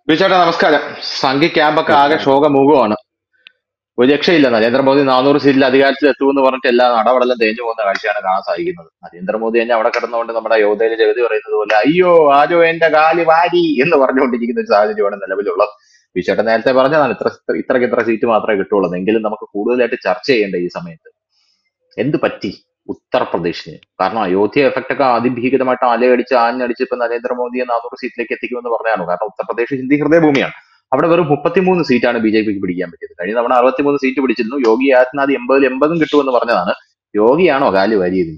ബിച്ചേട്ടാ നമസ്കാരം സംഘി ക്യാമ്പൊക്കെ ആകെ നമസ്കാരം ശോകമുഖമാണ് ഒരു രക്ഷയില്ല നരേന്ദ്രമോദി നാനൂറ് സീറ്റിൽ അധികാരത്തിൽ എത്തുമെന്ന് പറഞ്ഞിട്ട് എല്ലാ നടപടെല്ലാം തേഞ്ഞു പോകുന്ന കാഴ്ചയാണ് കാണാൻ സാധിക്കുന്നത് നരേന്ദ്രമോദി തന്നെ അവിടെ കിടന്നുകൊണ്ട് നമ്മുടെ യോധയിലെ ജഗതി പറയുന്നത് പോലെ അയ്യോ ആരോ എന്റെ കാലി വാരി എന്ന് പറഞ്ഞുകൊണ്ടിരിക്കുന്ന ഒരു സാഹചര്യമാണ് നിലവിലുള്ളത് ബിച്ചേട്ടൻ നേരത്തെ പറഞ്ഞതാണ് ഇത്ര ഇത്രയ്ക്ക് ഇത്ര സീറ്റ് മാത്രമേ കിട്ടുള്ളൂ എങ്കിലും നമുക്ക് കൂടുതലായിട്ട് ചർച്ച ചെയ്യേണ്ട ഈ സമയത്ത് എന്ത് പറ്റി ഉത്തർപ്രദേശിന് കാരണം അയോധ്യ എഫക്റ്റ് ഒക്കെ അതിഭീകരമായിട്ട് അലയടിച്ച് ആഞ്ഞടിച്ച് ഇപ്പൊ നരേന്ദ്രമോദിയെ നാനൂറ് സീറ്റിലേക്ക് എത്തിക്കുമെന്ന് പറഞ്ഞാണ് കാരണം ഉത്തർപ്രദേശ് ഹിന്ദി ഹൃദയഭൂമിയാണ് അവിടെ വെറും മുപ്പത്തിമൂന്ന് സീറ്റാണ് ബി ജെ പിക്ക് പിടിക്കാൻ പറ്റിയത് കഴിഞ്ഞ തവണ അറുപത്തിമൂന്ന് സീറ്റ് പിടിച്ചിരുന്നു യോഗി ആദിത്യനാഥ് എൺപതിൽ എൺപതും കിട്ടുമെന്ന് പറഞ്ഞതാണ് യോഗിയാണോ കാലി വാരിയത്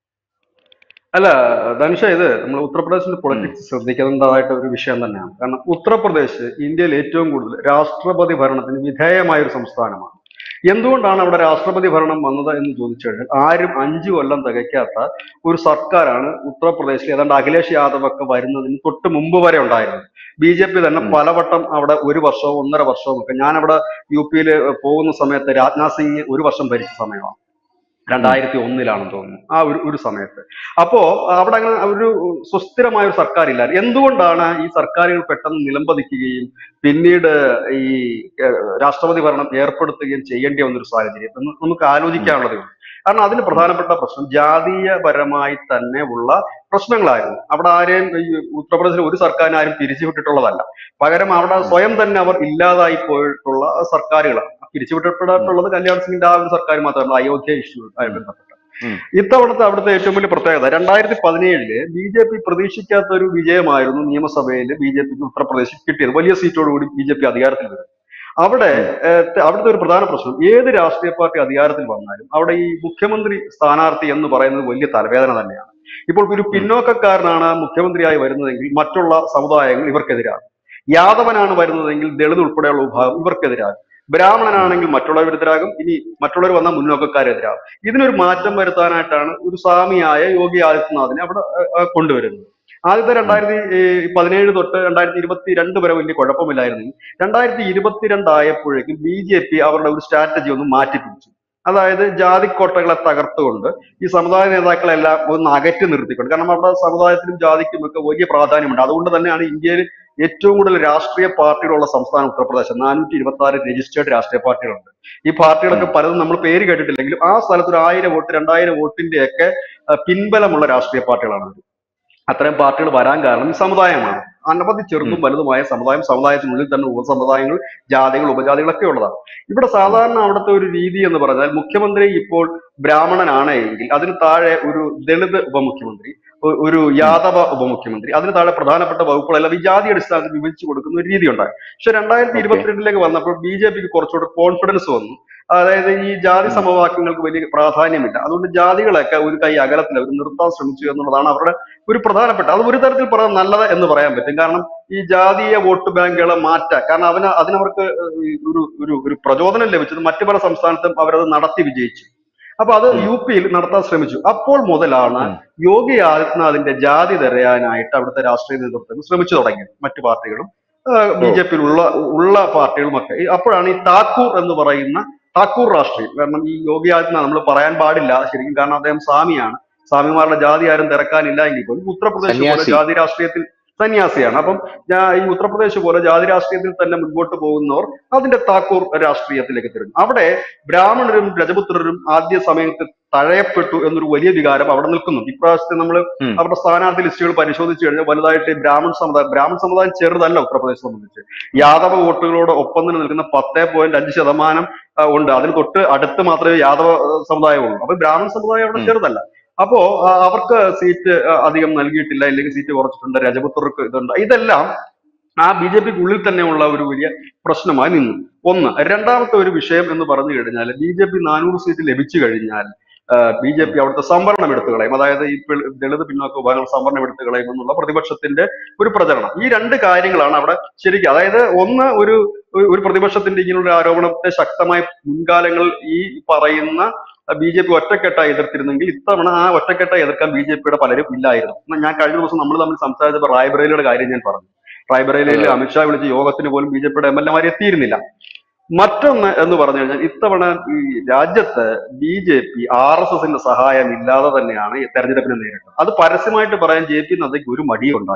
അല്ല ധനുഷ ഇത് നമ്മൾ ഉത്തർപ്രദേശിന്റെ ഉം. പൊളിറ്റിക്സ് ശ്രദ്ധിക്കേണ്ടതായിട്ട് ഒരു വിഷയം തന്നെയാണ് കാരണം ഉത്തർപ്രദേശ് ഇന്ത്യയിൽ ഏറ്റവും കൂടുതൽ രാഷ്ട്രപതി ഭരണത്തിന് വിധേയമായ ഒരു സംസ്ഥാനമാണ് എന്തുകൊണ്ടാണ് അവിടെ രാഷ്ട്രപതി ഭരണം വന്നത് എന്ന് ചോദിച്ചു കഴിഞ്ഞാൽ ആരും അഞ്ചു കൊല്ലം തികയ്ക്കാത്ത ഒരു സർക്കാരാണ് ഉത്തർപ്രദേശിൽ ഏതാണ്ട് അഖിലേഷ് യാദവ് ഒക്കെ വരുന്നതിന് തൊട്ട് മുമ്പ് വരെ ഉണ്ടായിരുന്നത് ബി ജെ പി തന്നെ ഉം. പലവട്ടം അവിടെ ഒരു വർഷവും ഒന്നര വർഷവും ഒക്കെ ഞാനവിടെ യു പിയിൽ പോകുന്ന സമയത്ത് രാജ്നാഥ് സിംഗ് ഒരു വർഷം ഭരിച്ച സമയമാണ് ഉം. രണ്ടായിരത്തി ഒന്നിലാണെന്ന് തോന്നുന്നു ആ ഒരു ഒരു സമയത്ത് അപ്പോ അവിടെ അങ്ങനെ ഒരു സുസ്ഥിരമായ ഒരു സർക്കാർ ഇല്ല എന്തുകൊണ്ടാണ് ഈ സർക്കാരുകൾ പെട്ടെന്ന് നിലംപതിക്കുകയും പിന്നീട് ഈ ഏഹ്, രാഷ്ട്രപതി ഭരണം ഏർപ്പെടുത്തുകയും ചെയ്യേണ്ടി വന്നൊരു സാഹചര്യം എന്ന് നമുക്ക് ഉം. ആലോചിക്കാനുള്ളത് കാരണം അതിന് ഉം. പ്രധാനപ്പെട്ട പ്രശ്നം ജാതീയപരമായി തന്നെ ഉള്ള പ്രശ്നങ്ങളായിരുന്നു അവിടെ ആരെയും ഈ ഉത്തർപ്രദേശിൽ ഒരു സർക്കാരിനെ ആരും പിരിച്ചുവിട്ടിട്ടുള്ളതല്ല പകരം അവിടെ ഉം. സ്വയം തന്നെ അവർ ഇല്ലാതായി പോയിട്ടുള്ള സർക്കാരുകളാണ് ഉം. പിരിച്ചുവിട്ടപ്പെട്ടിട്ടുള്ളത് കല്യാൺ സിംഗിന്റെ ആ ഒരു സർക്കാർ മാത്രമല്ല അയോധ്യ ഇഷ്യൂ ആയി ഉം. ബന്ധപ്പെട്ട് ഉം. ഇത്തവണത്തെ അവിടുത്തെ ഏറ്റവും വലിയ പ്രത്യേകത രണ്ടായിരത്തി പതിനേഴില് ബി ജെ പി പ്രതീക്ഷിക്കാത്ത ഒരു വിജയമായിരുന്നു നിയമസഭയിൽ ബി ജെ പിക്ക് ഉത്തർപ്രദേശിൽ കിട്ടിയത് വലിയ സീറ്റോടുകൂടി ബി ജെ പി അധികാരത്തിൽ വരും അവിടെ ഉം. ഏഹ്, ത- അവിടുത്തെ ഒരു പ്രധാന പ്രശ്നം ഏത് രാഷ്ട്രീയ പാർട്ടി അധികാരത്തിൽ വന്നാലും അവിടെ ഈ മുഖ്യമന്ത്രി സ്ഥാനാർത്ഥി എന്ന് പറയുന്നത് വലിയ തലവേദന തന്നെയാണ് ഇപ്പോൾ ഒരു ഉം. പിന്നോക്കക്കാരനാണ് മുഖ്യമന്ത്രിയായി വരുന്നതെങ്കിൽ മറ്റുള്ള സമുദായങ്ങൾ ഇവർക്കെതിരാകും യാദവനാണ് വരുന്നതെങ്കിൽ ദളിത് ഉൾപ്പെടെയുള്ള വിഭാഗം ഇവർക്കെതിരാകും ഉം. ബ്രാഹ്മണനാണെങ്കിൽ മറ്റുള്ളവരെതിരാകും ഇനി മറ്റുള്ളവർ വന്നാൽ മുന്നോക്കക്കാരെതിരാകും ഇതിനൊരു മാറ്റം വരുത്താനായിട്ടാണ് ഒരു സ്വാമിയായ യോഗി ആദിത്യനാഥിനെ അവിടെ ഏഹ്, ഏഹ്, കൊണ്ടുവരുന്നത് ആദ്യത്തെ ഉം. രണ്ടായിരത്തി ഏഹ്, പതിനേഴ് തൊട്ട് രണ്ടായിരത്തി ഇരുപത്തി രണ്ട് വരെ വലിയ കുഴപ്പമില്ലായിരുന്നു രണ്ടായിരത്തി ഇരുപത്തിരണ്ട് ആയപ്പോഴേക്കും ബി ജെ പി അവരുടെ ഒരു സ്ട്രാറ്റജി ഒന്ന് മാറ്റിപ്പിടിച്ചു അതായത് ജാതിക്കോട്ടകളെ തകർത്തുകൊണ്ട് ഈ സമുദായ നേതാക്കളെല്ലാം ഒന്ന് അകറ്റി നിർത്തിക്കൊണ്ട് കാരണം അവിടെ സമുദായത്തിനും ജാതിക്കും ഒക്കെ വലിയ പ്രാധാന്യമുണ്ട് അതുകൊണ്ട് തന്നെയാണ് ഇന്ത്യയിൽ ഏറ്റവും കൂടുതൽ രാഷ്ട്രീയ പാർട്ടികളുള്ള സംസ്ഥാനം ഉത്തർപ്രദേശ് നാനൂറ്റി ഇരുപത്തി ആറ് രജിസ്റ്റേർഡ് രാഷ്ട്രീയ പാർട്ടികളുണ്ട് ഈ പാർട്ടികളൊക്കെ ഉം. പലതും നമ്മൾ പേര് കേട്ടിട്ടില്ലെങ്കിലും ആ സ്ഥലത്ത് ഒരു ആയിരം വോട്ട് രണ്ടായിരം വോട്ടിന്റെ ഒക്കെ പിൻബലമുള്ള രാഷ്ട്രീയ പാർട്ടികളാണ് ഇത്. അത്തരം പാർട്ടികൾ വരാൻ കാരണം ഈ സമുദായമാണ് അനവധി ചെറുതും ഉം. വലുതുമായ സമുദായം സമുദായത്തിനുള്ളിൽ തന്നെ ഉപസമുദായങ്ങൾ ജാതികൾ ഉപജാതികളൊക്കെ ഉള്ളതാണ് ഇവിടെ ഉം. സാധാരണ അവിടുത്തെ ഒരു രീതി എന്ന് പറഞ്ഞാൽ മുഖ്യമന്ത്രി ഇപ്പോൾ ബ്രാഹ്മണനാണ് എങ്കിൽ അതിന് താഴെ ഒരു ദളിത് ഉപമുഖ്യമന്ത്രി ഒ- ഒരു ഉം. യാദവ ഉപമുഖ്യമന്ത്രി അതിന് താഴെ പ്രധാനപ്പെട്ട വകുപ്പുകളെല്ലാം ഈ ജാതി അടിസ്ഥാനത്തിൽ വിഭജിച്ചു കൊടുക്കുന്ന ഒരു രീതി ഉണ്ടായി പക്ഷെ രണ്ടായിരത്തി ഓക്കെ ഇരുപത്തിരണ്ടിലേക്ക് വന്നപ്പോൾ ബി ജെ പിക്ക് കുറച്ചുകൂടെ കോൺഫിഡൻസ് വന്നു അതായത് ഈ ജാതി ഉം. സമവാക്യങ്ങൾക്ക് വലിയ പ്രാധാന്യമില്ല അതുകൊണ്ട് ജാതികളൊക്കെ ഒരു കൈ അകലത്തിൽ അവർ നിർത്താൻ ശ്രമിച്ചു എന്നുള്ളതാണ് അവരുടെ ഒരു പ്രധാനപ്പെട്ട അത് ഒരു തരത്തിൽ പറയാൻ നല്ലത് എന്ന് പറയാൻ പറ്റും കാരണം ഈ ജാതീയ വോട്ട് ബാങ്കുകളെ മാറ്റാൻ കാരണം അതിന് അതിനവർക്ക് ഈ ഒരു ഒരു ഒരു പ്രചോദനം ലഭിച്ചത് മറ്റു പല സംസ്ഥാനത്തും അവരത് നടത്തി വിജയിച്ചു അപ്പൊ അത് ഉം. യു പിയിൽ നടത്താൻ ശ്രമിച്ചു അപ്പോൾ മുതലാണ് ഉം. യോഗി ആദിത്യനാഥിന്റെ ജാതി തെരയാനായിട്ട് അവിടുത്തെ രാഷ്ട്രീയ നേതൃത്വം ശ്രമിച്ചു തുടങ്ങിയത് മറ്റു പാർട്ടികളും ബി ഓ ജെ പിയിലുള്ള ഉള്ള പാർട്ടികളുമൊക്കെ ഈ- അപ്പോഴാണ് ഈ താക്കൂർ എന്ന് പറയുന്ന താക്കൂർ രാഷ്ട്രീയം കാരണം ഈ യോഗി ആദിത്യനാഥ് നമ്മൾ പറയാൻ പാടില്ല ശരിക്കും കാരണം അദ്ദേഹം സ്വാമിയാണ് സ്വാമിമാരുടെ ജാതി ആരും തിരക്കാനില്ല എങ്കിൽ പോലും ഉത്തർപ്രദേശ് പോലെ സന്യാസി ജാതി രാഷ്ട്രീയത്തിൽ സന്യാസിയാണ് അപ്പം ഞാൻ ഈ ഉത്തർപ്രദേശ് പോലെ ജാതി രാഷ്ട്രീയത്തിൽ തന്നെ മുൻപോട്ട് പോകുന്നവർ അതിന്റെ താക്കൂർ രാഷ്ട്രീയത്തിലേക്ക് തിരിഞ്ഞു അവിടെ ബ്രാഹ്മണരും രജപുത്രരും ആദ്യ സമയത്ത് തഴയപ്പെട്ടു എന്നൊരു വലിയ വികാരം അവിടെ നിൽക്കുന്നുണ്ട് ഇപ്രാവശ്യത്തെ നമ്മൾ ഉം. അവരുടെ സ്ഥാനാർത്ഥി ലിസ്റ്റുകൾ പരിശോധിച്ചു കഴിഞ്ഞാൽ വലുതായിട്ട് ഈ ബ്രാഹ്മൺ സമുദായം ബ്രാഹ്മൺ സമുദായം ചെറുതല്ല ഉത്തർപ്രദേശ് സംബന്ധിച്ച് യാദവ വോട്ടുകളോട് ഒപ്പം തന്നെ നിൽക്കുന്ന പത്തേ പോയിന്റ് അഞ്ച് ശതമാനം ആ, ഉണ്ട് അതിന് തൊട്ട് അടുത്ത് മാത്രമേ യാദവ ആ, സമുദായമുള്ളൂ അപ്പൊ ബ്രാഹ്മൺ സമുദായം അവിടെ ഉം. ചെറുതല്ല അപ്പോ ആ, അവർക്ക് സീറ്റ് ആ, അധികം നൽകിയിട്ടില്ല ഇല്ലെങ്കിൽ സീറ്റ് കുറച്ചിട്ടുണ്ട് രജപുത്രർക്ക് ഇതുണ്ട് ഇതെല്ലാം ആ ബി ജെ പിക്ക് ഉള്ളിൽ തന്നെയുള്ള ഒരു വലിയ പ്രശ്നമായി നിന്നു ഒന്ന് രണ്ടാമത്തെ ഒരു വിഷയം എന്ന് പറഞ്ഞു കഴിഞ്ഞാൽ ബി ജെ പി നാനൂറ് സീറ്റ് ലഭിച്ചു കഴിഞ്ഞാൽ ബി ജെ പി അവിടുത്തെ സംവരണം എടുത്തു കളയും അതായത് ഈ പിൾ- ദളിത് പിന്നോക്ക വിഭാഗങ്ങൾ സംവരണം എടുത്തു കളയും എന്നുള്ള പ്രതിപക്ഷത്തിന്റെ ഒരു പ്രചരണം ഈ രണ്ട് കാര്യങ്ങളാണ് അവിടെ ശരിക്കും അതായത് ഒന്ന് ഒരു ഒരു ഒരു പ്രതിപക്ഷത്തിന്റെ ഇങ്ങനെയുള്ള ആരോപണത്തെ ശക്തമായ മുൻകാലങ്ങളിൽ ഈ പറയുന്ന ബി ജെ പി ഒറ്റക്കെട്ടായി എതിർത്തിരുന്നെങ്കിൽ ഇത്തവണ ആ ഒറ്റക്കെട്ടായി എതിർക്കാൻ ബി ജെ പിയുടെ പലരും ഇല്ലായിരുന്നു എന്നാ ഞാൻ കഴിഞ്ഞ ദിവസം നമ്മൾ തമ്മിൽ സംസാരിച്ചപ്പോൾ റായ്ബറേലിയുടെ കാര്യം ഞാൻ പറഞ്ഞു റായ്ബറേലിയിൽ അതെ അമിത്ഷാ വിളിച്ച യോഗത്തിന് പോലും ബി ജെ പിയുടെ എം എൽ എമാർ എത്തിയിരുന്നില്ല മറ്റൊന്ന് എന്ന് പറഞ്ഞു കഴിഞ്ഞാൽ ഇത്തവണ ഈ രാജ്യത്ത് B J P R S എസിന്റെ സഹായം ഇല്ലാതെ തന്നെയാണ് ഈ തെരഞ്ഞെടുപ്പിനെ നേരിട്ടത് അത് പരസ്യമായിട്ട് പറയാൻ ജെ പി നദ്ദയ്ക്ക് ഒരു മടിയും ഉണ്ടായില്ല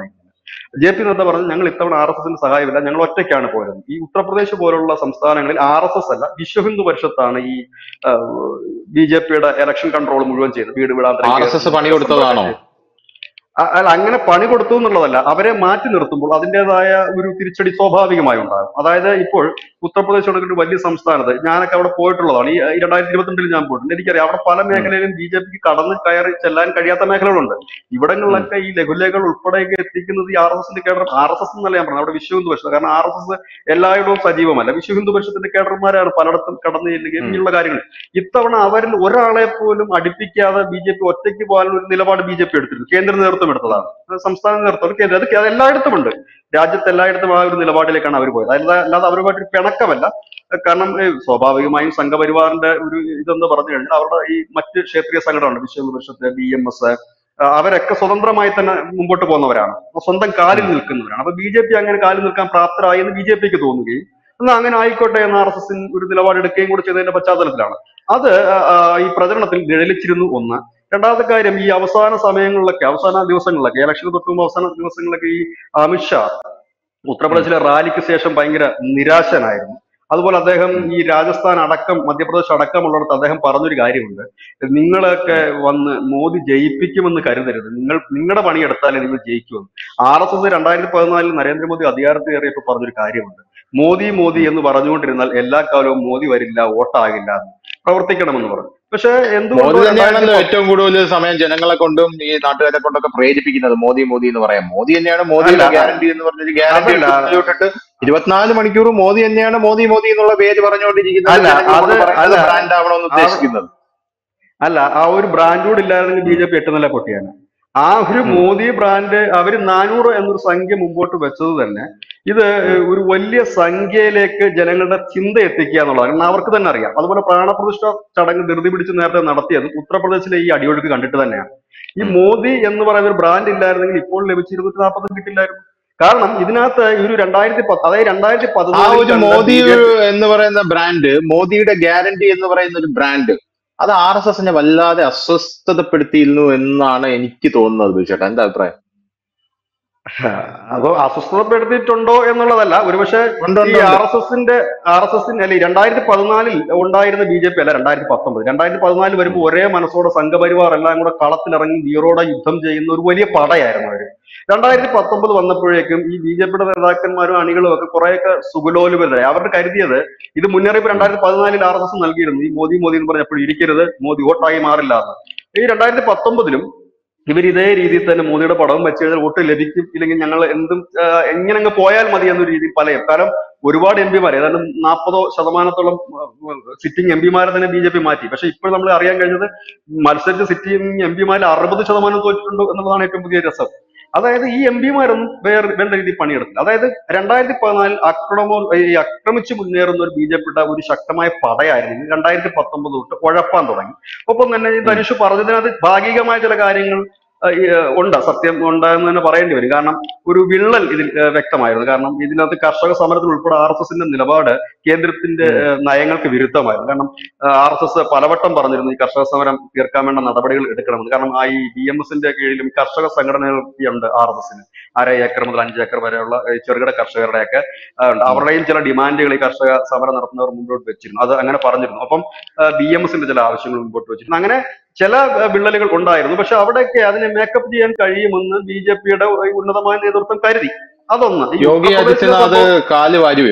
ജെ പി നദ്ദ പറഞ്ഞു ഞങ്ങൾ ഇത്തവണ ആർ എസ് എസിന് സഹായമില്ല ഞങ്ങൾ ഒറ്റയ്ക്കാണ് പോയത് ഈ ഉത്തർപ്രദേശ് പോലുള്ള സംസ്ഥാനങ്ങളിൽ ആർ എസ് എസ് അല്ല വിശ്വ ഹിന്ദു പരിഷത്താണ് ഈ ബി ജെ പിയുടെ ഇലക്ഷൻ കൺട്രോൾ മുഴുവൻ ചെയ്തത് വീട് വീടാന്തരം ആർ എസ് എസ് പണി കൊടുത്തതാണോ അ- അല്ല അങ്ങനെ പണി കൊടുത്തു എന്നുള്ളതല്ല അവരെ മാറ്റി നിർത്തുമ്പോൾ അതിൻ്റെതായ ഒരു തിരിച്ചടി സ്വാഭാവികമായി ഉണ്ടാകും അതായത് ഇപ്പോൾ ഉത്തർപ്രദേശ് കണക്കിന് ഒരു വലിയ സംസ്ഥാനത്ത് ഞാനൊക്കെ അവിടെ പോയിട്ടുള്ളതാണ് ഈ രണ്ടായിരത്തി ഇരുപത്തിരണ്ടിൽ ഞാൻ പോയിട്ടുണ്ട് എനിക്കറിയാം അവിടെ പല മേഖലയിലും ബി ജെ പിക്ക് കടന്ന് കയറി ചെല്ലാൻ കഴിയാത്ത മേഖലകളുണ്ട് ഇവിടങ്ങളിലൊക്കെ ഈ ലഘുലേഖകൾ ഉൾപ്പെടെയൊക്കെ എത്തിക്കുന്നത് ഈ ആർ എസ് എസിന്റെ കേഡർ ആർ എസ് എസ് എന്നല്ല ഞാൻ പറഞ്ഞത് അവിടെ വിശ്വ ഹിന്ദു പരിഷത്ത് കാരണം ആർ എസ് എസ് എല്ലായിടവും സജീവമല്ല വിശ്വ ഹിന്ദു പരിഷത്തിന്റെ കേഡർമാരാണ് പലയിടത്തും കടന്നു ചെല്ലുകയും ഉം. ഇങ്ങനെയുള്ള കാര്യങ്ങൾ ഇത്തവണ അവരിൽ ഒരാളെ പോലും അടുപ്പിക്കാതെ ബി ജെ പി ഒറ്റയ്ക്ക് പോകാനുള്ള ഒരു നിലപാട് ബി ജെ പി എടുത്തിരുന്നു കേന്ദ്ര നേതൃത്വം എടുത്തതാണ് അത് സംസ്ഥാന നേതൃത്വം കേന്ദ്ര അത് അത് എല്ലായിടത്തും ഉണ്ട് രാജ്യത്ത് എല്ലായിടത്തും ആ ഒരു നിലപാടിലേക്കാണ് അവർ പോയത് അല്ലാതെ അല്ലാതെ അവരുമായിട്ട് ഒരു പിണക്കമല്ല കാരണം ഏഹ്, സ്വാഭാവികമായും സംഘപരിവാറിന്റെ ഒരു ഇതെന്ന് പറഞ്ഞു കഴിഞ്ഞാൽ അവരുടെ ഈ മറ്റ് ക്ഷേത്രീയ സംഘടനകളുണ്ട് Vishwa Hindu Parishad B M S അവരൊക്കെ സ്വതന്ത്രമായി തന്നെ മുമ്പോട്ട് പോകുന്നവരാണ് സ്വന്തം കാലിൽ നിൽക്കുന്നവരാണ് അപ്പൊ ബി ജെ പി അങ്ങനെ കാലിൽ നിൽക്കാൻ പ്രാപ്തരായി എന്ന് ബി ജെ പിക്ക് തോന്നുകയും എന്നാൽ അങ്ങനെ ആയിക്കോട്ടെ എന്ന് ആർ എസ് എസിന് ഒരു നിലപാടെടുക്കുകയും കൂടെ ചെയ്തതിന്റെ പശ്ചാത്തലത്തിലാണ് അത് ആ, ആ, ഈ പ്രചരണത്തിൽ നിഴലിച്ചിരുന്നു ഒന്ന് രണ്ടാമത്തെ കാര്യം ഈ അവസാന സമയങ്ങളിലൊക്കെ അവസാന ദിവസങ്ങളിലൊക്കെ ഇലക്ഷന് തൊട്ട് മുമ്പ് അവസാന ദിവസങ്ങളിലൊക്കെ ഈ അമിത്ഷാ ഉത്തർപ്രദേശിലെ റാലിക്ക് ശേഷം ഭയങ്കര നിരാശനായിരുന്നു അതുപോലെ അദ്ദേഹം ഈ രാജസ്ഥാൻ അടക്കം മധ്യപ്രദേശ് അടക്കമുള്ളിടത്ത് അദ്ദേഹം പറഞ്ഞൊരു കാര്യമുണ്ട് നിങ്ങളൊക്കെ വന്ന് മോദി ജയിപ്പിക്കുമെന്ന് കരുതരുത് നിങ്ങൾ നിങ്ങളുടെ പണിയെടുത്താലേ നിങ്ങൾ ജയിക്കുമെന്ന് ആർ എസ് എസ് രണ്ടായിരത്തി പതിനാലിൽ നരേന്ദ്രമോദി അധികാരത്തിൽ കയറിയപ്പോൾ പറഞ്ഞൊരു കാര്യമുണ്ട് മോദി മോദി എന്ന് പറഞ്ഞുകൊണ്ടിരുന്നാൽ എല്ലാ കാലവും മോദി വരില്ല വോട്ടാകില്ല എന്ന് പ്രവർത്തിക്കണമെന്ന് പറഞ്ഞു പക്ഷെ മോദി എന്തുകൊണ്ട് തന്നെയാണല്ലോ ഏറ്റവും കൂടുതൽ സമയം ജനങ്ങളെ കൊണ്ടും ഈ നാട്ടുകാരെ കൊണ്ടൊക്കെ പ്രേരിപ്പിക്കുന്നത് മോദി മോദി എന്ന് പറയാം മോദി തന്നെയാണ് മോദിയുടെ അല്ല, ഗ്യാരണ്ടി എന്ന് പറഞ്ഞൊരു ഗ്യാരണ്ടി അതല്ല. ഇട്ടിട്ട് ഇരുപത്തിനാല് മണിക്കൂർ മോദി തന്നെയാണ് മോദി മോദി എന്നുള്ള പേര് പറഞ്ഞുകൊണ്ടിരിക്കുന്നത് അല്ല, അത് അല്ല. ബ്രാൻഡ് ആവണമെന്ന് ഉദ്ദേശിക്കുന്നത് അല്ല ആ ഒരു ബ്രാൻഡ് കൂടി ഇല്ലായിരുന്നെങ്കിൽ ബി ജെ പി എട്ട് നില പൊട്ടിയാണ് ആ ഒരു മോദി ബ്രാൻഡ് അവർ നാനൂറ് എന്നൊരു സംഖ്യ മുമ്പോട്ട് വെച്ചത് തന്നെ ഇത് ഒരു വലിയ സംഖ്യയിലേക്ക് ജനങ്ങളുടെ ചിന്ത എത്തിക്കുക എന്നുള്ളതാണ് കാരണം അവർക്ക് തന്നെ അറിയാം അതുപോലെ പ്രാണപ്രതിഷ്ഠ ചടങ്ങ് ധൃതി പിടിച്ച് നേരത്തെ നടത്തിയത് ഉത്തർപ്രദേശിലെ ഈ അടിയൊഴുക്ക് കണ്ടിട്ട് തന്നെയാണ് ഈ ഉം. മോദി എന്ന് പറയുന്ന ഒരു ബ്രാൻഡ് ഇല്ലായിരുന്നെങ്കിൽ ഇപ്പോൾ ലഭിച്ച ഇരുന്നൂറ്റി നാൽപ്പത് കിട്ടില്ലായിരുന്നു കാരണം ഇതിനകത്ത് ഈ ഒരു രണ്ടായിരത്തി പത്ത് അതായത് രണ്ടായിരത്തി ആ ഒരു മോദി പതിനാല് എന്ന് പറയുന്ന ബ്രാൻഡ് മോദിയുടെ ഗ്യാരണ്ടി എന്ന് പറയുന്ന ഒരു ബ്രാൻഡ് അത് ആർ എസ് എസിനെ വല്ലാതെ അസ്വസ്ഥതപ്പെടുത്തിയിരുന്നു എന്നാണ് എനിക്ക് തോന്നുന്നത് ബിഷേട്ടാ എന്താ അഭിപ്രായം അതോ അസ്വസ്ഥതപ്പെടുത്തിയിട്ടുണ്ടോ എന്നുള്ളതല്ല ഒരുപക്ഷെ ഉണ്ട്, ഉണ്ട്, ഈ ഉണ്ട്. ആർ എസ് എസിന്റെ ആർ എസ് എസിന്റെ അല്ലെ രണ്ടായിരത്തി പതിനാലിൽ ഉണ്ടായിരുന്ന ബി ജെ പി അല്ല രണ്ടായിരത്തി പത്തൊമ്പത് രണ്ടായിരത്തി പതിനാലിൽ വരുമ്പോൾ ഒരേ മനസ്സോടെ സംഘപരിവാർ എല്ലാം കൂടെ കളത്തിലിറങ്ങി വീറോടെ യുദ്ധം ചെയ്യുന്ന ഒരു വലിയ പടയായിരുന്നു അവര് രണ്ടായിരത്തി പത്തൊമ്പത് വന്നപ്പോഴേക്കും ഈ ബി ജെ പിയുടെ നേതാക്കന്മാരും അണികളും ഒക്കെ കുറെയൊക്കെ സുഗലോലുപരായി അവരുടെ കരുതിയത് ഇത് മുന്നറിയിപ്പ് രണ്ടായിരത്തി പതിനാലിൽ ആർ എസ് എസ് നൽകിയിരുന്നു ഈ മോദി മോദി എന്ന് പറഞ്ഞപ്പോൾ ഇരിക്കരുത് മോദി വോട്ടായി മാറില്ല എന്ന് ഈ രണ്ടായിരത്തി പത്തൊമ്പതിലും ഇവർ ഇതേ രീതിയിൽ തന്നെ മോദിയുടെ പടവും വെച്ച് കഴിഞ്ഞാൽ വോട്ട് ലഭിക്കും ഇല്ലെങ്കിൽ ഞങ്ങൾ എന്തും ആ, എങ്ങനെ അങ്ങ് പോയാൽ മതി എന്നൊരു രീതിയിൽ പലയും കാരണം ഒരുപാട് എം പിമാർ ഏതാണ്ട് നാൽപ്പതോ ശതമാനത്തോളം സിറ്റിംഗ് എം പിമാരെ തന്നെ ബി ജെ പി മാറ്റി പക്ഷെ ഇപ്പോൾ നമ്മൾ അറിയാൻ കഴിഞ്ഞത് മത്സരിച്ച സിറ്റിംഗ് എം പിമാരിൽ അറുപത് ശതമാനം തോറ്റിട്ടുണ്ടോ എന്നുള്ളതാണ് ഏറ്റവും പുതിയ രസം അതായത് ഈ എം പിമാരൊന്നും വേറെ വേണ്ട രീതിയിൽ പണിയെടുത്തില്ല അതായത് രണ്ടായിരത്തി പതിനാലിൽ അക്രമോ ഈ ആക്രമിച്ച് മുന്നേറുന്ന ഒരു ബി ജെ പിയുടെ ഒരു ശക്തമായ പടയായിരുന്നു രണ്ടായിരത്തി പത്തൊമ്പത് തൊട്ട് ഉഴപ്പാൻ തുടങ്ങി ഒപ്പം തന്നെ ഈ ധനുഷ് പറഞ്ഞതിനകത്ത് ഭാഗികമായ ചില കാര്യങ്ങൾ ആ, ഈ, ആ, ഉണ്ട് സത്യം ഉണ്ട് എന്ന് തന്നെ പറയേണ്ടി വരും കാരണം ഒരു വിള്ളൽ ഇതിൽ ആ, വ്യക്തമായിരുന്നു കാരണം ഇതിനകത്ത് കർഷക സമരത്തിൽ ഉൾപ്പെടെ ആർ എസ് എസിന്റെ നിലപാട് കേന്ദ്രത്തിന്റെ ആ, നയങ്ങൾക്ക് വിരുദ്ധമായിരുന്നു കാരണം ആർ എസ് എസ് പലവട്ടം പറഞ്ഞിരുന്നു ഈ കർഷക സമരം തീർക്കാൻ വേണ്ട നടപടികൾ എടുക്കണമെന്ന് കാരണം ആ ഈ ബി എം എസിന്റെ കീഴിലും ഈ കർഷക സംഘടനകളുണ്ട് ആർ എസ് എസിന് അര ഏക്കർ മുതൽ അഞ്ച് ഏക്കർ വരെയുള്ള ഈ ചെറുകിട കർഷകരുടെയൊക്കെ ആ, ഉണ്ട് അവരുടെയും ചില ഡിമാൻഡുകൾ ഈ കർഷക സമരം നടത്തുന്നവർ മുമ്പോട്ട് വെച്ചിരുന്നു അത് അങ്ങനെ പറഞ്ഞിരുന്നു അപ്പം ബി എം എസിന്റെ ചില ആവശ്യങ്ങൾ മുമ്പോട്ട് വെച്ചിരുന്നു അങ്ങനെ ചില ആ, വിള്ളലുകൾ ഉണ്ടായിരുന്നു പക്ഷെ അവിടെയൊക്കെ അതിനെ മേക്കപ്പ് ചെയ്യാൻ കഴിയുമെന്ന് ബി ജെ പിയുടെ ഉന്നതമായ നേതൃത്വം കരുതി അതൊന്ന് ഈ യോഗി ഉത്തർപ്രദേശിലെ ആദിത്യനാഥ് കാല് വാരുവയോ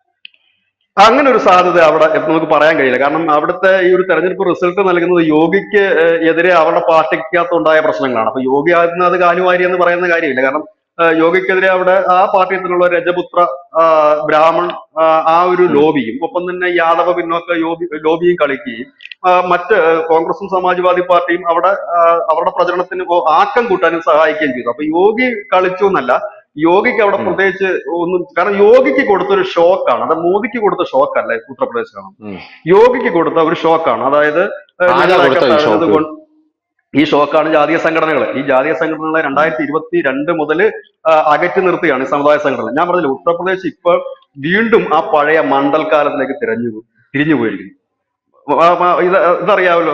അങ്ങനെ ഒരു സാധ്യത അവിടെ നമുക്ക് പറയാൻ കഴിയില്ല കാരണം അവിടുത്തെ ഈ ഒരു തെരഞ്ഞെടുപ്പ് റിസൾട്ട് നൽകുന്നത് യോഗിക്ക് ഏഹ്, എതിരെ അവരുടെ പാർട്ടിക്കകത്ത് ഉണ്ടായ പ്രശ്നങ്ങളാണ് അപ്പൊ യോഗി ആദിത്യനാഥ് കാലുവാരി എന്ന് പറയുന്ന കാര്യമില്ല കാരണം ഏഹ്, യോഗിക്കെതിരെ അവിടെ ആ പാർട്ടിയിലുള്ള രജപുത്ര ആ, ബ്രാഹ്മൺ ആ, ആ ഒരു ലോബിയും ഒപ്പം തന്നെ യാദവ പിന്നോക്ക യോബി ലോബിയും കളിക്കുകയും ആ, മറ്റ് ഏഹ്, കോൺഗ്രസും സമാജ്വാദി പാർട്ടിയും അവിടെ ആ, അവരുടെ പ്രചരണത്തിന് ഒ- ആക്കം കൂട്ടാനും സഹായിക്കുകയും ചെയ്തു അപ്പൊ യോഗി കളിച്ചു എന്നല്ല യോഗിക്ക് അവിടെ ഉം. പ്രത്യേകിച്ച് ഒന്നും കാരണം യോഗിക്ക് കൊടുത്തൊരു ഷോക്കാണ് അത് മോദിക്ക് കൊടുത്ത ഷോക്കല്ല ഉത്തർപ്രദേശിലാണ് ഉം. യോഗിക്ക് കൊടുത്ത ഒരു ഷോക്കാണ് അതായത് ഏഹ്, ആരാ ഞങ്ങളെയൊക്കെ കൊടുത്ത ഈ തഴഞ്ഞത് ഷോക്ക്? കൊണ്ട് ഈ ഷോക്കാണ് ജാതീയ സംഘടനകൾ ഈ ജാതീയ സംഘടനകളെ രണ്ടായിരത്തി ഇരുപത്തി രണ്ട് മുതൽ അകറ്റി നിർത്തുകയാണ് ഈ സമുദായ സംഘടന ഞാൻ പറഞ്ഞില്ല ഉത്തർപ്രദേശ് ഇപ്പൊ വീണ്ടും ആ പഴയ മണ്ഡൽ കാലത്തിലേക്ക് തിരഞ്ഞു തിരിഞ്ഞു പോയിരിക്കുന്നു ആ, ആ, ഇത് ഇതറിയാമല്ലോ